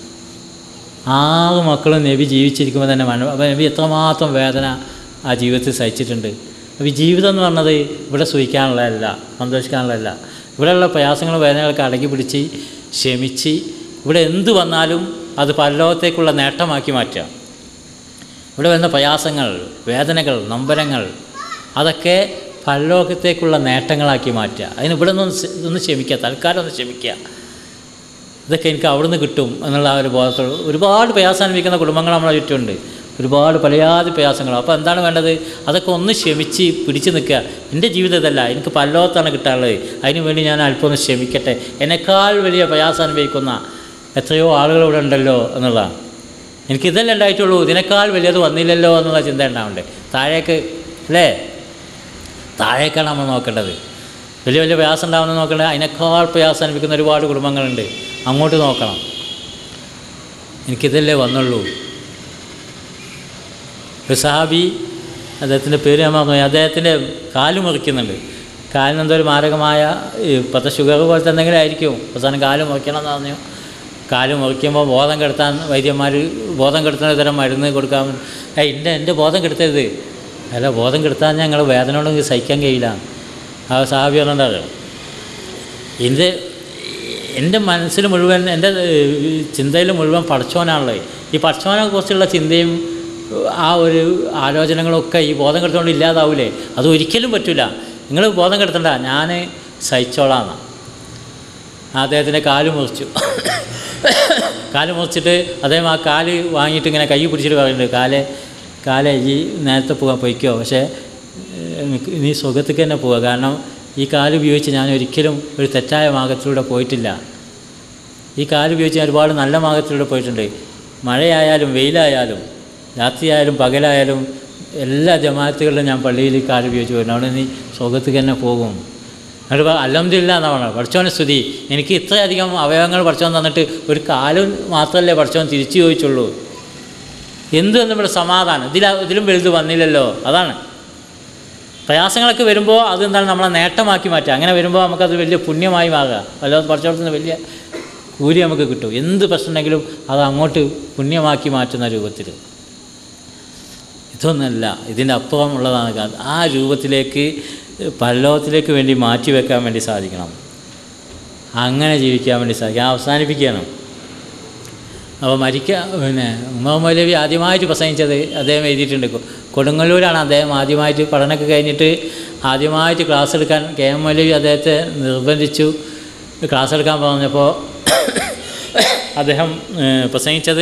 ആറ് മക്കളും നബി ജീവിച്ചിരിക്കുമ്പോൾ തന്നെ മരണം അപ്പോൾ നബി എത്രമാത്രം വേദന ആ ജീവിതത്തിൽ സഹിച്ചിട്ടുണ്ട് അപ്പോൾ ഈ ജീവിതം എന്ന് പറഞ്ഞത് ഇവിടെ സുഖിക്കാനുള്ളതല്ല സന്തോഷിക്കാനുള്ളതല്ല ഇവിടെയുള്ള പ്രയാസങ്ങളും വേദനകളൊക്കെ അടക്കി പിടിച്ച് ക്ഷമിച്ച് ഇവിടെ എന്ത് വന്നാലും അത് പരലോകത്തേക്കുള്ള നേട്ടമാക്കി മാറ്റുക ഇവിടെ വരുന്ന പ്രയാസങ്ങൾ വേദനകൾ നൊമ്പരങ്ങൾ അതൊക്കെ പരലോകത്തേക്കുള്ള നേട്ടങ്ങളാക്കി മാറ്റുക അതിന് ഇവിടെ നിന്ന് ഒന്ന് ക്ഷമിക്കുക തൽക്കാലം ഒന്ന് ക്ഷമിക്കുക ഇതൊക്കെ എനിക്ക് അവിടുന്ന് കിട്ടും എന്നുള്ള ആ ഒരു ബോധത്തോട് ഒരുപാട് പ്രയാസം അനുഭവിക്കുന്ന കുടുംബങ്ങൾ നമ്മളെ ചുറ്റുമുണ്ട് ഒരുപാട് പലയാതി പ്രയാസങ്ങൾ അപ്പോൾ എന്താണ് വേണ്ടത് അതൊക്കെ ഒന്ന് ക്ഷമിച്ച് പിടിച്ചു നിൽക്കുക എൻ്റെ ജീവിതം ഇതല്ല എനിക്ക് പല്ലോത്താണ് കിട്ടാനുള്ളത് അതിനു വേണ്ടി ഞാൻ അല്പം ഒന്ന് ക്ഷമിക്കട്ടെ എന്നെക്കാൾ വലിയ പ്രയാസം അനുഭവിക്കുന്ന എത്രയോ ആളുകൾ ഇവിടെ ഉണ്ടല്ലോ എന്നുള്ളതാണ് എനിക്ക് ഇതല്ലേ ഉണ്ടായിട്ടുള്ളൂ ഇതിനേക്കാൾ വലിയത് വന്നില്ലല്ലോ എന്നുള്ള ചിന്ത ഉണ്ടാവണ്ടേ താഴേക്ക് അല്ലേ താഴേക്കാണ് നമ്മൾ നോക്കേണ്ടത് വലിയ വലിയ പ്രയാസം ഉണ്ടാവുന്നത് നോക്കേണ്ടത് അതിനേക്കാൾ പ്രയാസം അനുഭവിക്കുന്ന ഒരുപാട് കുടുംബങ്ങളുണ്ട് അങ്ങോട്ട് നോക്കണം എനിക്കിതല്ലേ വന്നുള്ളൂ ഒരു സഹാബി അദ്ദേഹത്തിൻ്റെ പേര് ഞാൻ മറന്നു പോയി. അദ്ദേഹത്തിൻ്റെ കാല് മുറിക്കുന്നുണ്ട് കാലിന് എന്തോ ഒരു മാരകമായ ഈ ഇപ്പോഴത്തെ ഷുഗർ പോലത്തെ എന്തെങ്കിലും ആയിരിക്കും അവസാനം കാല് മുറിക്കണം എന്ന് പറഞ്ഞു കാല് മുറിക്കുമ്പോൾ ബോധം കെടുത്താൻ വൈദ്യന്മാർ ബോധം കെടുത്തുന്ന തരം മരുന്ന് കൊടുക്കാൻ ഏയ് എൻ്റെ എൻ്റെ ബോധം കെടുത്തരുത് അല്ല ബോധം കെടുത്താൻ ഞങ്ങൾ വേദന ഉണ്ടെങ്കിൽ സഹിക്കാൻ കഴിയില്ല ആ സാഹബി പറഞ്ഞാൽ അറിയാം എൻ്റെ എൻ്റെ മനസ്സിൽ മുഴുവൻ എൻ്റെ ചിന്തയിൽ മുഴുവൻ പഠിച്ചോനാണുള്ളത് ഈ പഠിച്ചോനെ കുറിച്ചുള്ള ചിന്തയും ആ ഒരു ആലോചനകളൊക്കെ ഈ ബോധം കെടുത്തുകൊണ്ട് ഇല്ലാതാവൂലേ അത് ഒരിക്കലും പറ്റില്ല നിങ്ങൾ ബോധം കെടുത്തണ്ട ഞാൻ സഹിച്ചോളാം അദ്ദേഹത്തിൻ്റെ കാല് മുറിച്ചു കാല് മുറിച്ചിട്ട് അദ്ദേഹം ആ കാല് വാങ്ങിയിട്ട് ഇങ്ങനെ കൈ പിടിച്ചിട്ട് പറയുന്നുണ്ട് കാല് കാലെ ഈ നേരത്തെ പോകാൻ പൊയ്ക്കോ പക്ഷേ ഏഹ്, എനിക്ക് നീ സുഖത്തേക്ക് തന്നെ പോവുക കാരണം ഈ കാല് ഉപയോഗിച്ച് ഞാൻ ഒരിക്കലും ഒരു തെറ്റായ മാർഗത്തിലൂടെ പോയിട്ടില്ല ഈ കാല് ഉപയോഗിച്ച് ഞാൻ ഒരുപാട് നല്ല മാർഗത്തിലൂടെ പോയിട്ടുണ്ട് മഴയായാലും വെയിലായാലും രാത്രിയായാലും പകലായാലും എല്ലാ ജമാഅത്തുകളിലും ഞാൻ പള്ളിയിൽ ഈ കാല് ഉപയോഗിച്ച് പോയിരുന്നു അവിടെ നീ സുഖത്തേക്ക് തന്നെ പോകും എന്നിട്ട് അലഹമില്ല എന്നാണ് പറഞ്ഞത് പഠിച്ചോനെ സ്തുതി എനിക്ക് ഇത്രയധികം അവയവങ്ങൾ പഠിച്ചോൻ തന്നിട്ട് ഒരു കാലും മാത്രമല്ലേ പഠിച്ചോൻ തിരിച്ചു ചോദിച്ചുള്ളൂ എന്ത് നമ്മുടെ സമാധാനം ഇതിൽ ഇതിലും വലുത് വന്നില്ലല്ലോ അതാണ് പ്രയാസങ്ങളൊക്കെ വരുമ്പോൾ അത് എന്താണ് നമ്മളെ നേട്ടമാക്കി മാറ്റുക അങ്ങനെ വരുമ്പോൾ നമുക്കത് വലിയ പുണ്യമായി മാറുക വല്ല പഠിച്ചോടത്തുനിന്ന് വലിയ കൂലി നമുക്ക് കിട്ടും എന്ത് പ്രശ്നമുണ്ടെങ്കിലും അത് അങ്ങോട്ട് പുണ്യമാക്കി മാറ്റുന്ന രൂപത്തിൽ ഇതൊന്നല്ല ഇതിൻ്റെ അപ്പുറമുള്ളതാണ് കാ- ആ രൂപത്തിലേക്ക് പരലോകത്തിലേക്ക് വേണ്ടി മാറ്റി വെക്കാൻ വേണ്ടി സാധിക്കണം അങ്ങനെ ജീവിക്കാൻ വേണ്ടി സാധിക്കും അവസാനിപ്പിക്കണം അപ്പോൾ മരിക്ക പിന്നെ ഉമർ മൗലവി ആദ്യമായിട്ട് പ്രസംഗിച്ചത് അദ്ദേഹം എഴുതിയിട്ടുണ്ട് കൊ- കൊടുങ്ങല്ലൂരാണ് അദ്ദേഹം ആദ്യമായിട്ട് പഠനമൊക്കെ കഴിഞ്ഞിട്ട് ആദ്യമായിട്ട് ക്ലാസ് എടുക്കാൻ കെ എം മൗലവി അദ്ദേഹത്തെ നിർബന്ധിച്ചു ക്ലാസ് എടുക്കാൻ പറഞ്ഞപ്പോൾ അദ്ദേഹം ഏഹ്, പ്രസംഗിച്ചത്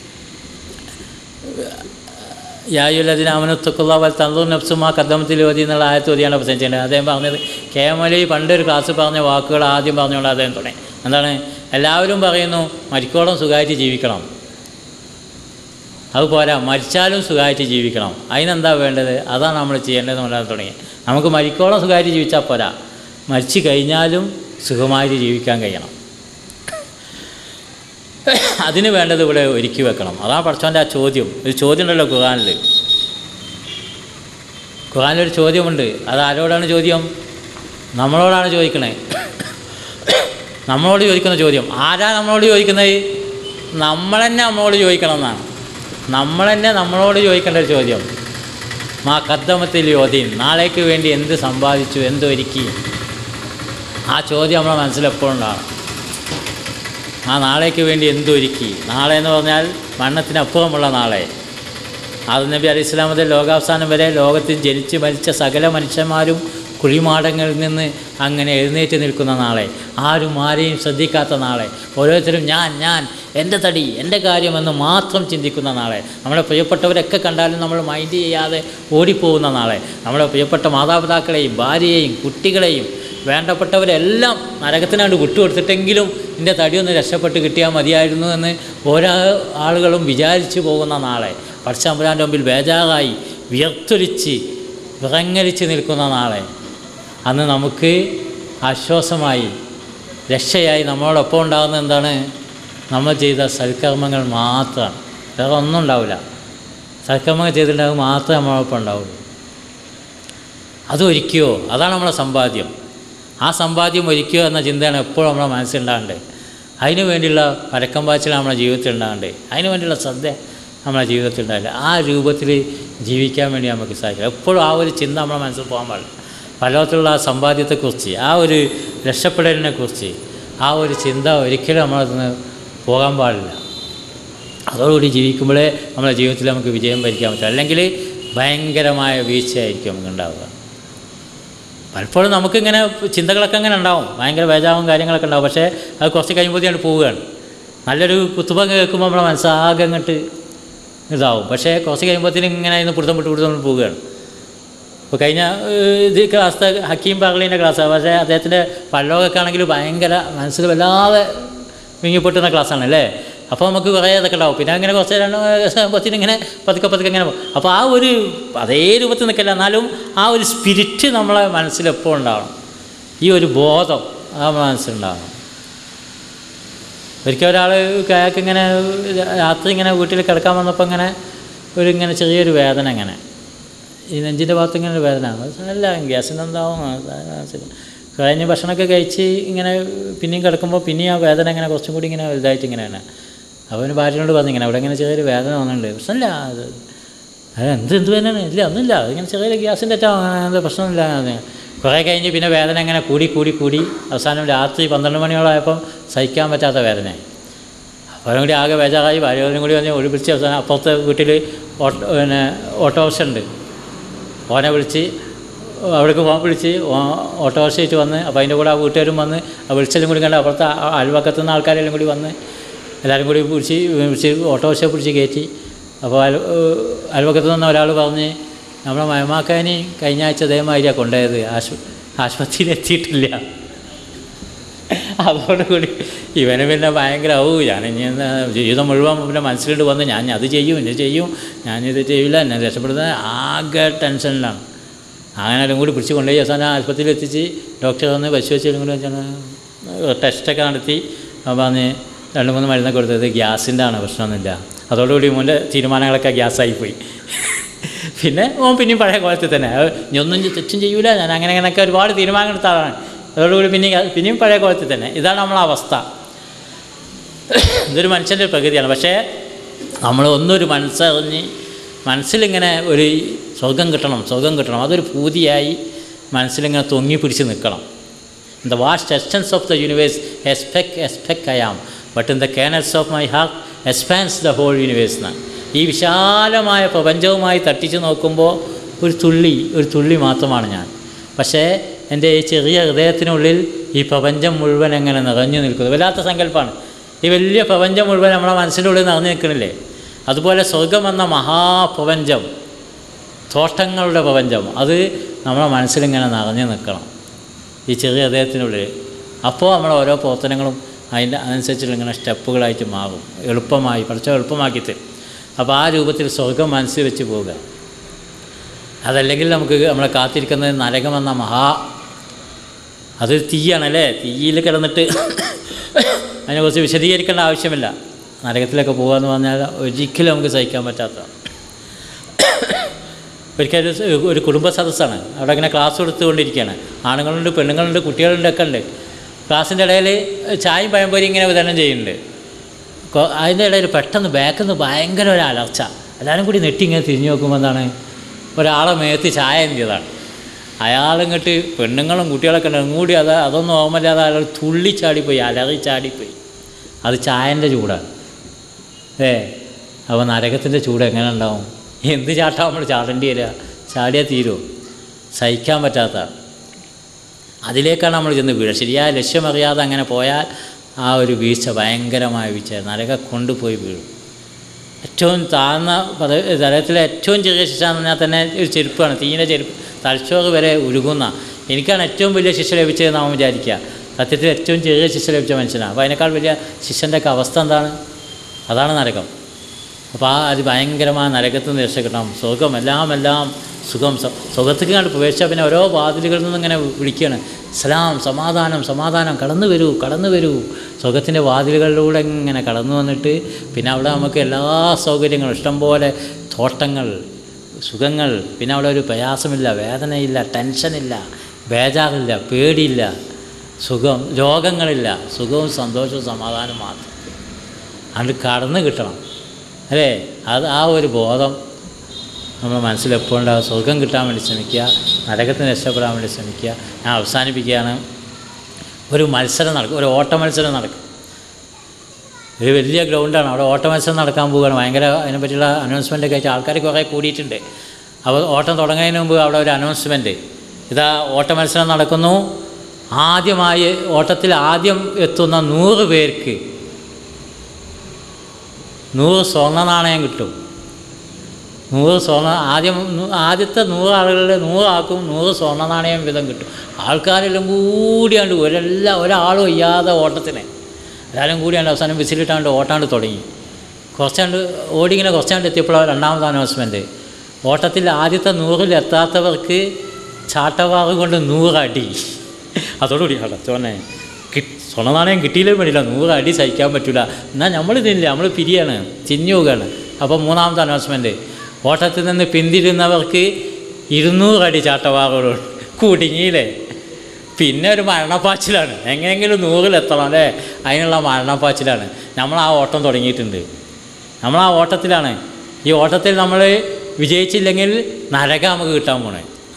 യായുല്ലതിന് അവനത്തുക്കുള്ള വൽ തന്തൂർ നഫ്സുമാ കദ്ദമത്തിൽ ഓതി എന്നുള്ള ആയത്ത് ഓതിയാണ് പ്രസംഗിച്ചത് അദ്ദേഹം പറഞ്ഞത് കെ എം അലി പണ്ടൊരു ക്ലാസ് പറഞ്ഞ വാക്കുകൾ ആദ്യം പറഞ്ഞുകൊണ്ട് അദ്ദേഹം തുടങ്ങി എന്താണ് എല്ലാവരും പറയുന്നു മരിക്കോളം സുഖമായിട്ട് ജീവിക്കണം അത് പോരാ മരിച്ചാലും സുഖമായിട്ട് ജീവിക്കണം അതിനെന്താ വേണ്ടത് അതാണ് നമ്മൾ ചെയ്യേണ്ടതെന്ന് പറയാൻ തുടങ്ങി നമുക്ക് മരിക്കോളം സുഖമായിട്ട് ജീവിച്ചാൽ പോരാ മരിച്ചു കഴിഞ്ഞാലും സുഖമായിട്ട് ജീവിക്കാൻ കഴിയണം അതിന് വേണ്ടത് ഇവിടെ ഒരുക്കി വെക്കണം അതാണ് പഠിച്ചോൻ്റെ ആ ചോദ്യം ഒരു ചോദ്യം ഉണ്ടല്ലോ ഖുർആനിൽ ഖുർആനിലൊരു ചോദ്യമുണ്ട് അത് ആരോടാണ് ചോദ്യം നമ്മളോടാണ് ചോദിക്കണേ നമ്മളോട് ചോദിക്കുന്ന ചോദ്യം ആരാ നമ്മളോട് ചോദിക്കുന്നത് നമ്മൾ തന്നെ നമ്മളോട് ചോദിക്കണം എന്നാണ് നമ്മൾ തന്നെ നമ്മളോട് ചോദിക്കേണ്ട ഒരു ചോദ്യം മാ കദ്ദമത്തിൽ യോദ്യം നാളേക്ക് വേണ്ടി എന്ത് സമ്പാദിച്ചു എന്ത് ഒരുക്കി ആ ചോദ്യം നമ്മുടെ മനസ്സിലെപ്പോഴും ഉണ്ടാകണം ആ നാളേക്ക് വേണ്ടി എന്തൊരുക്കി നാളെ എന്ന് പറഞ്ഞാൽ മരണത്തിനപ്പുറമുള്ള നാളെ അത് നബി അലി ഇസ്ലാം മുതൽ ലോകാവസാനം വരെ ലോകത്തിൽ ജനിച്ച് മരിച്ച സകല മനുഷ്യന്മാരും കുഴിമാടങ്ങളിൽ നിന്ന് അങ്ങനെ എഴുന്നേറ്റ് നിൽക്കുന്ന നാളെ ആരും ആരെയും ശ്രദ്ധിക്കാത്ത നാളെ ഓരോരുത്തരും ഞാൻ ഞാൻ എൻ്റെ തടി എൻ്റെ കാര്യമെന്ന് മാത്രം ചിന്തിക്കുന്ന നാളെ നമ്മളെ പ്രിയപ്പെട്ടവരൊക്കെ കണ്ടാലും നമ്മൾ മൈൻഡ് ചെയ്യാതെ ഓടിപ്പോകുന്ന നാളെ നമ്മളെ പ്രിയപ്പെട്ട മാതാപിതാക്കളെയും ഭാര്യയെയും കുട്ടികളെയും വേണ്ടപ്പെട്ടവരെല്ലാം നരകത്തിനാണ്ട് വിട്ടുകൊടുത്തിട്ടെങ്കിലും എൻ്റെ തടിയൊന്ന് രക്ഷപ്പെട്ട് കിട്ടിയാൽ മതിയായിരുന്നു എന്ന് ഓരോ ആളുകളും വിചാരിച്ചു പോകുന്ന നാളെ പടച്ചമ്പുരാൻ്റെ മുമ്പിൽ ബേജാറായി വിയർത്തൊലിച്ച് വിറങ്ങലിച്ച് നിൽക്കുന്ന നാളെ അന്ന് നമുക്ക് ആശ്വാസമായി രക്ഷയായി നമ്മളോടൊപ്പം ഉണ്ടാകുന്ന എന്താണ് നമ്മൾ ചെയ്ത സൽക്കർമ്മങ്ങൾ മാത്രമാണ് വേറെ ഒന്നും ഉണ്ടാവില്ല സൽക്കർമ്മങ്ങൾ ചെയ്തിട്ടുണ്ടാകും മാത്രമേ നമ്മളോടൊപ്പം ഉണ്ടാവുള്ളൂ അതൊരിക്കോ അതാണ് നമ്മളെ സമ്പാദ്യം ആ സമ്പാദ്യം ഒരുക്കുക എന്ന ചിന്തയാണ് എപ്പോഴും നമ്മളെ മനസ്സിലുണ്ടാകേണ്ടത് അതിനു വേണ്ടിയുള്ള പരക്കം പാച്ചിൽ നമ്മളെ ജീവിതത്തിൽ ഉണ്ടാകേണ്ടത് അതിനു വേണ്ടിയുള്ള ശ്രദ്ധ നമ്മളെ ജീവിതത്തിൽ ഉണ്ടാകില്ല ആ രൂപത്തിൽ ജീവിക്കാൻ വേണ്ടി നമുക്ക് സാധിക്കില്ല എപ്പോഴും ആ ഒരു ചിന്ത നമ്മളെ മനസ്സിൽ പോകാൻ പാടില്ല പലതരത്തിലുള്ള ആ സമ്പാദ്യത്തെക്കുറിച്ച് ആ ഒരു രക്ഷപ്പെടലിനെ കുറിച്ച് ആ ഒരു ചിന്ത ഒരിക്കലും നമ്മളതിൽ നിന്ന് പോകാൻ പാടില്ല അതോടുകൂടി ജീവിക്കുമ്പോഴേ നമ്മുടെ ജീവിതത്തിൽ നമുക്ക് വിജയം ഭരിക്കാൻ പറ്റും അല്ലെങ്കിൽ ഭയങ്കരമായ വീഴ്ചയായിരിക്കും നമുക്ക് ഉണ്ടാവുക പലപ്പോഴും നമുക്കിങ്ങനെ ചിന്തകളൊക്കെ അങ്ങനെ ഉണ്ടാവും ഭയങ്കര വേജാവും കാര്യങ്ങളൊക്കെ ഉണ്ടാവും പക്ഷേ അത് കുറച്ച് കഴിയുമ്പോഴത്തേക്കാണ് പോവുകയാണ് നല്ലൊരു കുത്തുബ കേൾക്കുമ്പോൾ നമ്മുടെ മനസ്സാകെ അങ്ങോട്ട് ഇതാവും പക്ഷേ കുറച്ച് കഴിയുമ്പോഴത്തേനും ഇങ്ങനെ ഇന്ന് പിടുത്തം വിട്ട് പിടുത്തം വിട്ട് പോവുകയാണ് ഇപ്പോൾ കഴിഞ്ഞ ഏഹ്, ഇത് ക്ലാസ്സിലെ ഹക്കീം പർലീൻ്റെ ക്ലാസ്സാണ് പക്ഷേ അദ്ദേഹത്തിൻ്റെ പള്ളോകൊക്കെ ആണെങ്കിൽ ഭയങ്കര മനസ്സിൽ വല്ലാതെ വിങ്ങിപ്പൊട്ടുന്ന ക്ലാസ്സാണ് അല്ലേ അപ്പോൾ നമുക്ക് കുറേ ഇതൊക്കെ ഉണ്ടാവും പിന്നെ അങ്ങനെ കുറച്ച് രണ്ട് ഇങ്ങനെ പതുക്കെ പതുക്കെ ഇങ്ങനെ പോകും അപ്പോൾ ആ ഒരു അതേ രൂപത്തിൽ നിൽക്കില്ല എന്നാലും ആ ഒരു സ്പിരിറ്റ് നമ്മളെ മനസ്സിൽ എപ്പോൾ ഉണ്ടാവണം ഈ ഒരു ബോധം അത് നമ്മളെ മനസ്സിലുണ്ടാവണം ഒരിക്കൽ ഒരാൾ അയാൾക്ക് ഇങ്ങനെ രാത്രി ഇങ്ങനെ വീട്ടിൽ കിടക്കാൻ വന്നപ്പോൾ ഇങ്ങനെ ഒരു ഇങ്ങനെ ചെറിയൊരു വേദന ഇങ്ങനെ ഈ നെഞ്ചിൻ്റെ ഭാഗത്ത് ഇങ്ങനെ ഒരു വേദന അല്ല ഗ്യാസിന് എന്താവും കഴിഞ്ഞ് ഭക്ഷണമൊക്കെ കഴിച്ച് ഇങ്ങനെ പിന്നെയും കിടക്കുമ്പോൾ പിന്നെയും ആ വേദന ഇങ്ങനെ കുറച്ചും കൂടി ഇങ്ങനെ വലുതായിട്ട് ഇങ്ങനെയാണ് അവന് ഭാര്യനോട് പറഞ്ഞു ഇങ്ങനെ അവിടെ ഇങ്ങനെ ചെറിയൊരു വേദന വന്നിട്ടുണ്ട് പ്രശ്നമില്ല അത് അത് എന്ത് എന്ത് വേദനയാണ് ഇല്ല ഒന്നുമില്ല അതിങ്ങനെ ചെറിയൊരു ഗ്യാസിൻ്റെ അറ്റാ അങ്ങനത്തെ പ്രശ്നമില്ല എന്ന്. കുറേ കഴിഞ്ഞ് പിന്നെ വേദന അങ്ങനെ കൂടി കൂടി കൂടി അവസാനം രാത്രി പന്ത്രണ്ട് മണിയോളായപ്പം സഹിക്കാൻ പറ്റാത്ത വേദനയായി അവരും കൂടി ആകെ ബേജാറായി ഭാര്യവരും കൂടി വന്ന് ഒഴിപ്പിച്ച് അവസാനം അപ്പുറത്തെ വീട്ടിൽ ഓട്ടോ പിന്നെ ഓട്ടോറിക്ഷ ഉണ്ട് ഓനെ വിളിച്ച് അവിടേക്ക് പോകാൻ വിളിച്ച് ഓ- ഓട്ടോറിക്ഷ ആയിട്ട് വന്ന് അപ്പോൾ അതിൻ്റെ കൂടെ ആ വീട്ടുകാരും വന്ന് ആ വിളിച്ചെല്ലാം കൂടി കണ്ട് അപ്പുറത്തെ ആ അയൽവക്കത്തു നിന്ന് ആൾക്കാരെല്ലാം കൂടി വന്ന് എല്ലാവരും കൂടി പിടിച്ച് പിടിച്ച് ഓട്ടോറിക്ഷ പിടിച്ച് കയറ്റി അപ്പോൾ അയൽ അയൽവക്കത്ത് നിന്ന് ഒരാൾ പറഞ്ഞ് നമ്മളെ മയമാക്കാനി കഴിഞ്ഞ ആഴ്ച അതേമാതിരിയാണ് കൊണ്ടുപോയത് ആശു ആശുപത്രിയിൽ എത്തിയിട്ടില്ല അതോടുകൂടി ഇവന് പിന്നെ ഭയങ്കര ഓ ഞാൻ ഇനി എന്താ ജീവിതം മുഴുവൻ പിന്നെ മനസ്സിലോട്ട് വന്ന് ഞാൻ അത് ചെയ്യും ഇത് ചെയ്യും ഞാനിത് ചെയ്യില്ല എന്നെ രക്ഷപ്പെടുന്നത് ആകെ ടെൻഷനിലാണ് അങ്ങനെ എല്ലാം കൂടി പിടിച്ച് കൊണ്ടുപോയി അവസാനം ആശുപത്രിയിൽ എത്തിച്ച് ഡോക്ടർ വന്ന് പരിശോധിച്ചെല്ലാം കൂടി വെച്ചാൽ ടെസ്റ്റൊക്കെ നടത്തി അപ്പോൾ പറഞ്ഞ് രണ്ട് മൂന്ന് മരുന്നൊക്കെ കൊടുത്തത് ഗ്യാസിൻ്റെ ആണ് പ്രശ്നമൊന്നുമില്ല അതോടുകൂടി മോൻ്റെ തീരുമാനങ്ങളൊക്കെ ഗ്യാസായിപ്പോയി പിന്നെ ഓൻ പിന്നെയും പഴയ കോലത്തിൽ തന്നെ അത് ഇനി ഒന്നും ചെ- തെറ്റും ചെയ്യൂല ഞാൻ അങ്ങനെ അങ്ങനെയൊക്കെ ഒരുപാട് തീരുമാനങ്ങൾ എടുത്ത ആളാണ് അതോടുകൂടി പിന്നെ പിന്നെയും പഴയ കോലത്തിൽ തന്നെ ഇതാണ് നമ്മളെ അവസ്ഥ ഇതൊരു മനുഷ്യൻ്റെ പ്രകൃതിയാണ് പക്ഷേ നമ്മൾ ഒന്നൊരു മനസ്സറിഞ്ഞ് മനസ്സിലിങ്ങനെ ഒരു സ്വർഗം കിട്ടണം സ്വർഗം കിട്ടണം അതൊരു പൂതിയായി മനസ്സിലിങ്ങനെ തൊങ്ങി പിടിച്ച് നിൽക്കണം in the vast extents of the universe expect expect I am but in the canals of my heart expands the whole universe എന്നാണ് ഈ വിശാലമായ പ്രപഞ്ചവുമായി തട്ടിച്ച് നോക്കുമ്പോൾ ഒരു തുള്ളി ഒരു തുള്ളി മാത്രമാണ് ഞാൻ പക്ഷേ എൻ്റെ ഈ ചെറിയ ഹൃദയത്തിനുള്ളിൽ ഈ പ്രപഞ്ചം മുഴുവൻ എങ്ങനെ നിറഞ്ഞു നിൽക്കുന്നു വല്ലാത്ത സങ്കല്പമാണ് ഈ വലിയ പ്രപഞ്ചം മുഴുവൻ നമ്മളെ മനസ്സിൻ്റെ ഉള്ളിൽ നിറഞ്ഞു നിൽക്കണില്ലേ അതുപോലെ സ്വർഗം എന്ന മഹാപ്രപഞ്ചം തോട്ടങ്ങളുടെ പ്രപഞ്ചം അത് നമ്മളെ മനസ്സിലിങ്ങനെ നിറഞ്ഞു നിൽക്കണം ഈ ചെറിയ ഹൃദയത്തിനുള്ളിൽ അപ്പോൾ നമ്മളെ ഓരോ പ്രവർത്തനങ്ങളും അതിൻ്റെ അനുസരിച്ചുള്ള ഇങ്ങനെ സ്റ്റെപ്പുകളായിട്ട് മാറും എളുപ്പമായി പഠിച്ച എളുപ്പമാക്കി തരും അപ്പോൾ ആ രൂപത്തിൽ സ്വർഗം മനസ്സിൽ വെച്ച് പോവുക അതല്ലെങ്കിൽ നമുക്ക് നമ്മളെ കാത്തിരിക്കുന്നത് നരകമെന്ന മഹാ അതൊരു തീയാണല്ലേ തീയിൽ കിടന്നിട്ട് അതിനെക്കുറിച്ച് വിശദീകരിക്കേണ്ട ആവശ്യമില്ല നരകത്തിലൊക്കെ പോകുകയെന്ന് പറഞ്ഞാൽ ഒരിക്കലും നമുക്ക് സഹിക്കാൻ പറ്റാത്ത ഒരിക്കൽ ഒരു- ഒരു കുടുംബ സദസ്സാണ് അവിടെ ഇങ്ങനെ ക്ലാസ് കൊടുത്തുകൊണ്ടിരിക്കുകയാണ് ആണുങ്ങളുണ്ട് പെണ്ണുങ്ങളുണ്ട് കുട്ടികളുണ്ട് ഒക്കെ ഉണ്ട് ക്ലാസ്സിൻ്റെ ഇടയിൽ ചായയും പഴംപൊരി ഇങ്ങനെ വിതരണം ചെയ്യുന്നുണ്ട് കൊ- അതിൻ്റെ ഇടയിൽ പെട്ടെന്ന് ബാക്കിൽ നിന്ന് ഭയങ്കര ഒരു അലർച്ച എല്ലാവരും കൂടി നെട്ടി ഇങ്ങനെ തിരിഞ്ഞു നോക്കുമ്പോൾ എന്താണ് ഒരാളെ മേത്ത് ചായ എന്തിയതാണ് അയാളിങ്ങോട്ട് പെണ്ണുങ്ങളും കുട്ടികളൊക്കെ ഉണ്ട് കൂടി അത് അതൊന്നും ഓർമ്മയില്ലാതെ അയാൾ തുള്ളിച്ചാടിപ്പോയി അലറി ചാടിപ്പോയി അത് ചായൻ്റെ ചൂടാണ് ഏ അപ്പോൾ നരകത്തിൻ്റെ ചൂട് എങ്ങനെ ഉണ്ടാവും എന്ത് ചാട്ടാ നമ്മൾ ചാടേണ്ടി വരിക ചാടിയാൽ തീരുമോ സഹിക്കാൻ പറ്റാത്ത അതിലേക്കാണ് നമ്മൾ ചെന്ന് വീഴുക ശരിയായ ലക്ഷ്യമറിയാതെ അങ്ങനെ പോയാൽ ആ ഒരു വീഴ്ച ഭയങ്കരമായ വീഴ്ച നരക കൊണ്ടുപോയി വീഴും ഏറ്റവും താഴ്ന്ന പദ തലത്തിലെ ഏറ്റവും ചെറിയ ശിക്ഷ എന്ന് പറഞ്ഞാൽ തന്നെ ഒരു ചെരുപ്പാണ് തീയിൻ്റെ ചെരുപ്പ് തലച്ചോറ് വരെ ഉരുകുന്ന എനിക്കാണ് ഏറ്റവും വലിയ ശിക്ഷ ലഭിച്ചതെന്ന് അവൻ വിചാരിക്കുക സത്യത്തിൽ ഏറ്റവും ചെറിയ ശിക്ഷ ലഭിച്ച മനുഷ്യനാണ് അപ്പോൾ അതിനേക്കാൾ വലിയ ശിഷ്യൻ്റെ ഒക്കെ അവസ്ഥ എന്താണ് അതാണ് നരകം അപ്പോൾ ആ അത് ഭയങ്കരമായ നരകത്തിൽ നിന്ന് രക്ഷപ്പെടണം സുഖം എല്ലാം എല്ലാം സുഖം സ- സുഖത്തേക്ക് കണ്ട് പ്രവേശിച്ചാൽ പിന്നെ ഓരോ വാതിലുകളിൽ നിന്നും ഇങ്ങനെ വിളിക്കുകയാണ് സലാം സമാധാനം സമാധാനം കടന്നു വരൂ കടന്നു വരൂ സുഖത്തിൻ്റെ വാതിലുകളിലൂടെ ഇങ്ങനെ കടന്നു വന്നിട്ട് പിന്നെ അവിടെ നമുക്ക് എല്ലാ സൗകര്യങ്ങളും ഇഷ്ടംപോലെ തോട്ടങ്ങൾ സുഖങ്ങൾ പിന്നെ അവിടെ ഒരു പ്രയാസമില്ല വേദനയില്ല ടെൻഷനില്ല ബേജാറില്ല പേടിയില്ല സുഖം രോഗങ്ങളില്ല സുഖവും സന്തോഷവും സമാധാനവും മാത്രം അത് കടന്നു കിട്ടണം അല്ലേ അത് ആ ഒരു ബോധം നമ്മുടെ മനസ്സിലെപ്പോഴും ഉണ്ടാകും സ്വർഗം കിട്ടാൻ വേണ്ടി ശ്രമിക്കുക നരകത്തിന് രക്ഷപ്പെടാൻ വേണ്ടി ശ്രമിക്കുക ഞാൻ അവസാനിപ്പിക്കുകയാണ് ഒരു മത്സരം നടക്കും ഒരു ഓട്ട മത്സരം നടക്കും ഒരു വലിയ ഗ്രൗണ്ടാണ് അവിടെ ഓട്ട മത്സരം നടക്കാൻ പോവുകയാണ് ഭയങ്കര അതിനെപ്പറ്റിയുള്ള അനൗൺസ്മെൻ്റ് ഒക്കെ ആയിട്ട് ആൾക്കാർ കുറേ കൂടിയിട്ടുണ്ട് അപ്പോൾ ഓട്ടം തുടങ്ങുന്നതിന് മുമ്പ് അവിടെ ഒരു അനൗൺസ്മെൻറ്റ് ഇതാ ഓട്ട മത്സരം നടക്കുന്നു ആദ്യമായി ഓട്ടത്തിൽ ആദ്യം എത്തുന്ന നൂറ് പേർക്ക് നൂറ് സ്വർണ്ണ നാണയം കിട്ടും നൂറ് സ്വർണ്ണ ആദ്യം നൂ- ആദ്യത്തെ നൂറ് ആളുകളിൽ നൂറാക്കും നൂറ് സ്വർണ്ണ നാണയം വീതം കിട്ടും ആൾക്കാരെല്ലാം കൂടിയാണ്ട് ഒരെല്ലാം ഒരാളും വയ്യാതെ ഓട്ടത്തിന് എല്ലാവരും കൂടിയാണ്ട് അവസാനം വിസിലിട്ടാണ്ട് ഓട്ടാണ്ട് തുടങ്ങി കുറച്ചാണ്ട് ഓടിങ്ങനെ കുറച്ചാണ്ട് എത്തിയപ്പോഴാണ് രണ്ടാമത്തെ അനൗൺസ്മെൻറ്റ് ഓട്ടത്തിൽ ആദ്യത്തെ നൂറിൽ എത്താത്തവർക്ക് ചാട്ടവാറ് കൊണ്ട് നൂറടി അതോടുകൂടി അടച്ചോനെ കി സ്വർണ്ണ നാണയം കിട്ടിയില്ലേ വേണ്ടില്ല നൂറ് അടി സഹിക്കാൻ പറ്റില്ല എന്നാൽ നമ്മളിതില്ല നമ്മൾ പിരിയാണ് ചിഞ്ഞു പോവുകയാണ് അപ്പോൾ മൂന്നാമത്തെ അനൗൺസ്മെൻറ്റ് ഓട്ടത്തിൽ നിന്ന് പിന്തിരുന്നവർക്ക് ഇരുന്നൂറ് അടി ചാട്ടവാറോട് കുടുങ്ങിയില്ലേ പിന്നെ ഒരു മരണപ്പാച്ചിലാണ് എങ്ങനെയെങ്കിലും നൂറിലെത്തണം അല്ലേ അതിനുള്ള മരണപ്പാച്ചിലാണ് നമ്മൾ ആ ഓട്ടം തുടങ്ങിയിട്ടുണ്ട് നമ്മൾ ആ ഓട്ടത്തിലാണ് ഈ ഓട്ടത്തിൽ നമ്മൾ വിജയിച്ചില്ലെങ്കിൽ നരക നമുക്ക് കിട്ടാൻ പോണേ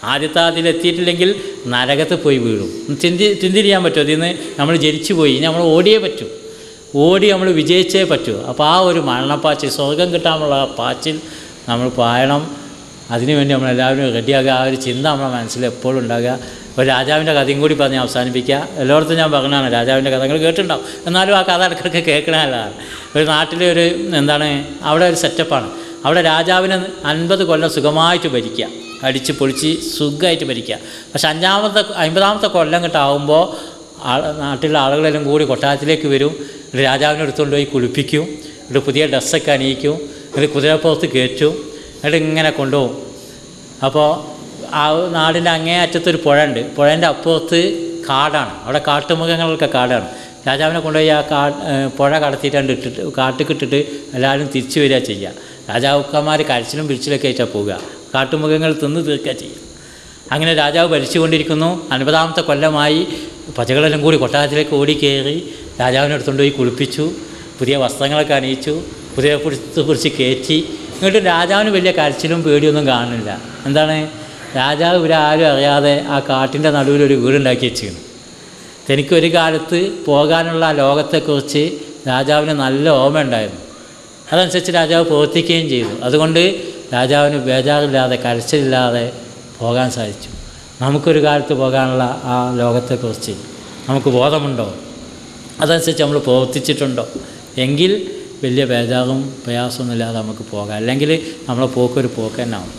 ആദ്യത്തെ അതിലെത്തിയിട്ടില്ലെങ്കിൽ നരകത്ത് പോയി വീഴും ചിന്തി ചിന്തിരിയാൻ പറ്റുമോ അതിൽ നിന്ന് നമ്മൾ ജനിച്ചു പോയി ഇനി നമ്മൾ ഓടിയേ പറ്റൂ ഓടി നമ്മൾ വിജയിച്ചേ പറ്റൂ അപ്പോൾ ആ ഒരു മരണപ്പാച്ചിൽ സ്വർഗം കിട്ടാനുള്ള ആ പാച്ചിൽ നമ്മൾ പായണം അതിനുവേണ്ടി നമ്മളെല്ലാവരും റെഡിയാകുക ആ ഒരു ചിന്ത നമ്മുടെ മനസ്സിൽ എപ്പോഴും ഉണ്ടാകുക ഒരു രാജാവിൻ്റെ കഥയും കൂടി പറഞ്ഞ് അവസാനിപ്പിക്കുക എല്ലായിടത്തും ഞാൻ പറഞ്ഞതാണ് രാജാവിൻ്റെ കഥകൾ കേട്ടിട്ടുണ്ടാവും എന്നാലും ആ കഥ ഇടയ്ക്കിടയ്ക്ക് കേൾക്കണമല്ലാണ് ഒരു നാട്ടിലെ ഒരു എന്താണ് അവിടെ ഒരു സെറ്റപ്പാണ് അവിടെ രാജാവിന് അൻപത് കൊല്ലം സുഖമായിട്ട് ഭരിക്കുക അടിച്ച് പൊളിച്ച് സുഖമായിട്ട് ഭരിക്കുക പക്ഷെ അഞ്ചാമത്തെ അമ്പതാമത്തെ കൊല്ലം കിട്ടാവുമ്പോൾ ആ നാട്ടിലെ ആളുകളെല്ലാം കൂടി കൊട്ടാരത്തിലേക്ക് വരും എന്നിട്ട് രാജാവിനെ എടുത്തുകൊണ്ട് പോയി കുളിപ്പിക്കും എന്നിട്ട് പുതിയ ഡ്രസ്സൊക്കെ അണിയിക്കും എന്നിട്ട് കുതിരപ്പുറത്ത് കയറ്റും എന്നിട്ട് ഇങ്ങനെ കൊണ്ടുപോകും അപ്പോൾ ആ നാടിൻ്റെ അങ്ങേ അറ്റത്തൊരു പുഴ ഉണ്ട് പുഴേൻ്റെ അപ്പുറത്ത് കാടാണ് അവിടെ കാട്ടുമൃഗങ്ങളൊക്കെ കാടാണ് രാജാവിനെ കൊണ്ടുപോയി ആ കാ ഏഹ് പുഴ കടത്തിയിട്ടാണ്ട് ഇട്ടിട്ട് കാട്ടിക്കിട്ടിട്ട് എല്ലാവരും തിരിച്ചു വരിക ചെയ്യുക രാജാവുക്കന്മാർ കരച്ചിലും പിരിച്ചിലൊക്കെ ആയിട്ടാണ് പോവുക കാട്ടുമൃഗങ്ങൾ തിന്ന് തീർക്കുക ചെയ്യുക അങ്ങനെ രാജാവ് ഭരിച്ചുകൊണ്ടിരിക്കുന്നു അൻപതാമത്തെ കൊല്ലമായി പ്രജകളെല്ലാം കൂടി കൊട്ടാരത്തിലേക്ക് ഓടിക്കയറി രാജാവിനെ എടുത്തുകൊണ്ട് പോയി കുളിപ്പിച്ചു പുതിയ വസ്ത്രങ്ങളൊക്കെ അണിയിച്ചു പുതിയ പിടിച്ച് പിടിച്ച് കയറ്റി എന്നിട്ട് രാജാവിന് വലിയ കരച്ചിലും പേടിയൊന്നും കാണുന്നില്ല എന്താണ് രാജാവ് ഇവരെ ആരും അറിയാതെ ആ കാട്ടിൻ്റെ നടുവിൽ ഒരു വീടുണ്ടാക്കി വെച്ചിരുന്നു എനിക്കൊരു കാലത്ത് പോകാനുള്ള ആ ലോകത്തെക്കുറിച്ച് രാജാവിന് നല്ല ഓർമ്മ ഉണ്ടായിരുന്നു അതനുസരിച്ച് രാജാവ് പ്രവർത്തിക്കുകയും ചെയ്തു അതുകൊണ്ട് രാജാവിന് ബേജാറില്ലാതെ കരച്ചിലില്ലാതെ പോകാൻ സാധിച്ചു നമുക്കൊരു കാലത്ത് പോകാനുള്ള ആ ലോകത്തെക്കുറിച്ച് നമുക്ക് ബോധമുണ്ടോ അതനുസരിച്ച് നമ്മൾ പ്രവർത്തിച്ചിട്ടുണ്ടോ എങ്കിൽ വലിയ ബേജാറും പ്രയാസമൊന്നുമില്ലാതെ നമുക്ക് പോകാം അല്ലെങ്കിൽ നമ്മളെ പോക്കൊരു പോക്ക് തന്നെ ആവും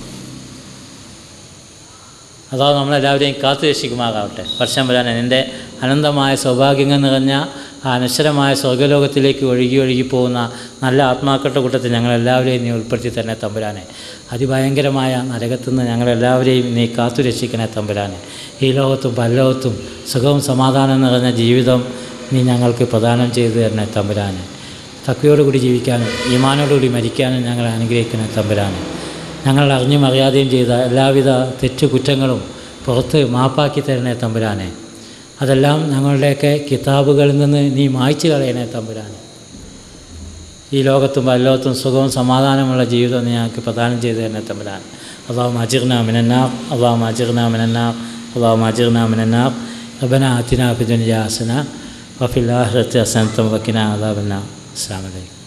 അതാ നമ്മളെല്ലാവരെയും കാത്തു രക്ഷിക്കുമാറാവട്ടെ വർഷം വരാൻ എൻ്റെ അനന്തമായ സൗഭാഗ്യങ്ങൾ നിറഞ്ഞ ആ അനശ്വരമായ സ്വർഗ്ഗലോകത്തിലേക്ക് ഒഴുകി ഒഴുകി പോകുന്ന നല്ല ആത്മാക്കളുടെ കൂട്ടത്തിൽ ഞങ്ങളെല്ലാവരെയും നീ ഉൾപ്പെടുത്തി തന്നെ തമ്പുരാനെ അതിഭയങ്കരമായ നരകത്തു നിന്ന് ഞങ്ങളെല്ലാവരെയും നീ കാത്തു രക്ഷിക്കണേ തമ്പുരാനെ ഈ ലോകത്തും പരലോകത്തും സുഖവും സമാധാനം നിറഞ്ഞ ജീവിതം നീ ഞങ്ങൾക്ക് പ്രദാനം ചെയ്തു തരണേ തമ്പുരാനെ തക്കയോടുകൂടി ജീവിക്കാനും ഈമാനോടുകൂടി മരിക്കാനും ഞങ്ങളെ അനുഗ്രഹിക്കണേ തമ്പുരാനെ ഞങ്ങൾ അറിഞ്ഞും അറിയാതെയും ചെയ്ത എല്ലാവിധ തെറ്റുകുറ്റങ്ങളും പുറത്ത് മാപ്പാക്കി തരണേ തമ്പുരാനെ അതെല്ലാം ഞങ്ങളുടെയൊക്കെ കിതാബുകളിൽ നിന്ന് നീ മായ്ച്ചു കളയണേ തമ്പുരാനെ ഈ ലോകത്തും പരലോകത്തും സുഖവും സമാധാനമുള്ള ജീവിതം നീ ഞങ്ങൾക്ക് പ്രദാനം ചെയ്തു തരണേ തമ്പുരാൻ അള്ളാഹു മജിർന മിനന്നാർ അള്ളാഹു മജിർന മിനന്നാർ അള്ളാഹു മജിർന മിനന്നാർ റബന ആത്തിന ഫിദുനിയ ഹസന വഫിൽ ആഖിറത്തി ഹസനത്തും വക്കിന അദാബന്ന അസ്സലാമു അലൈക്കും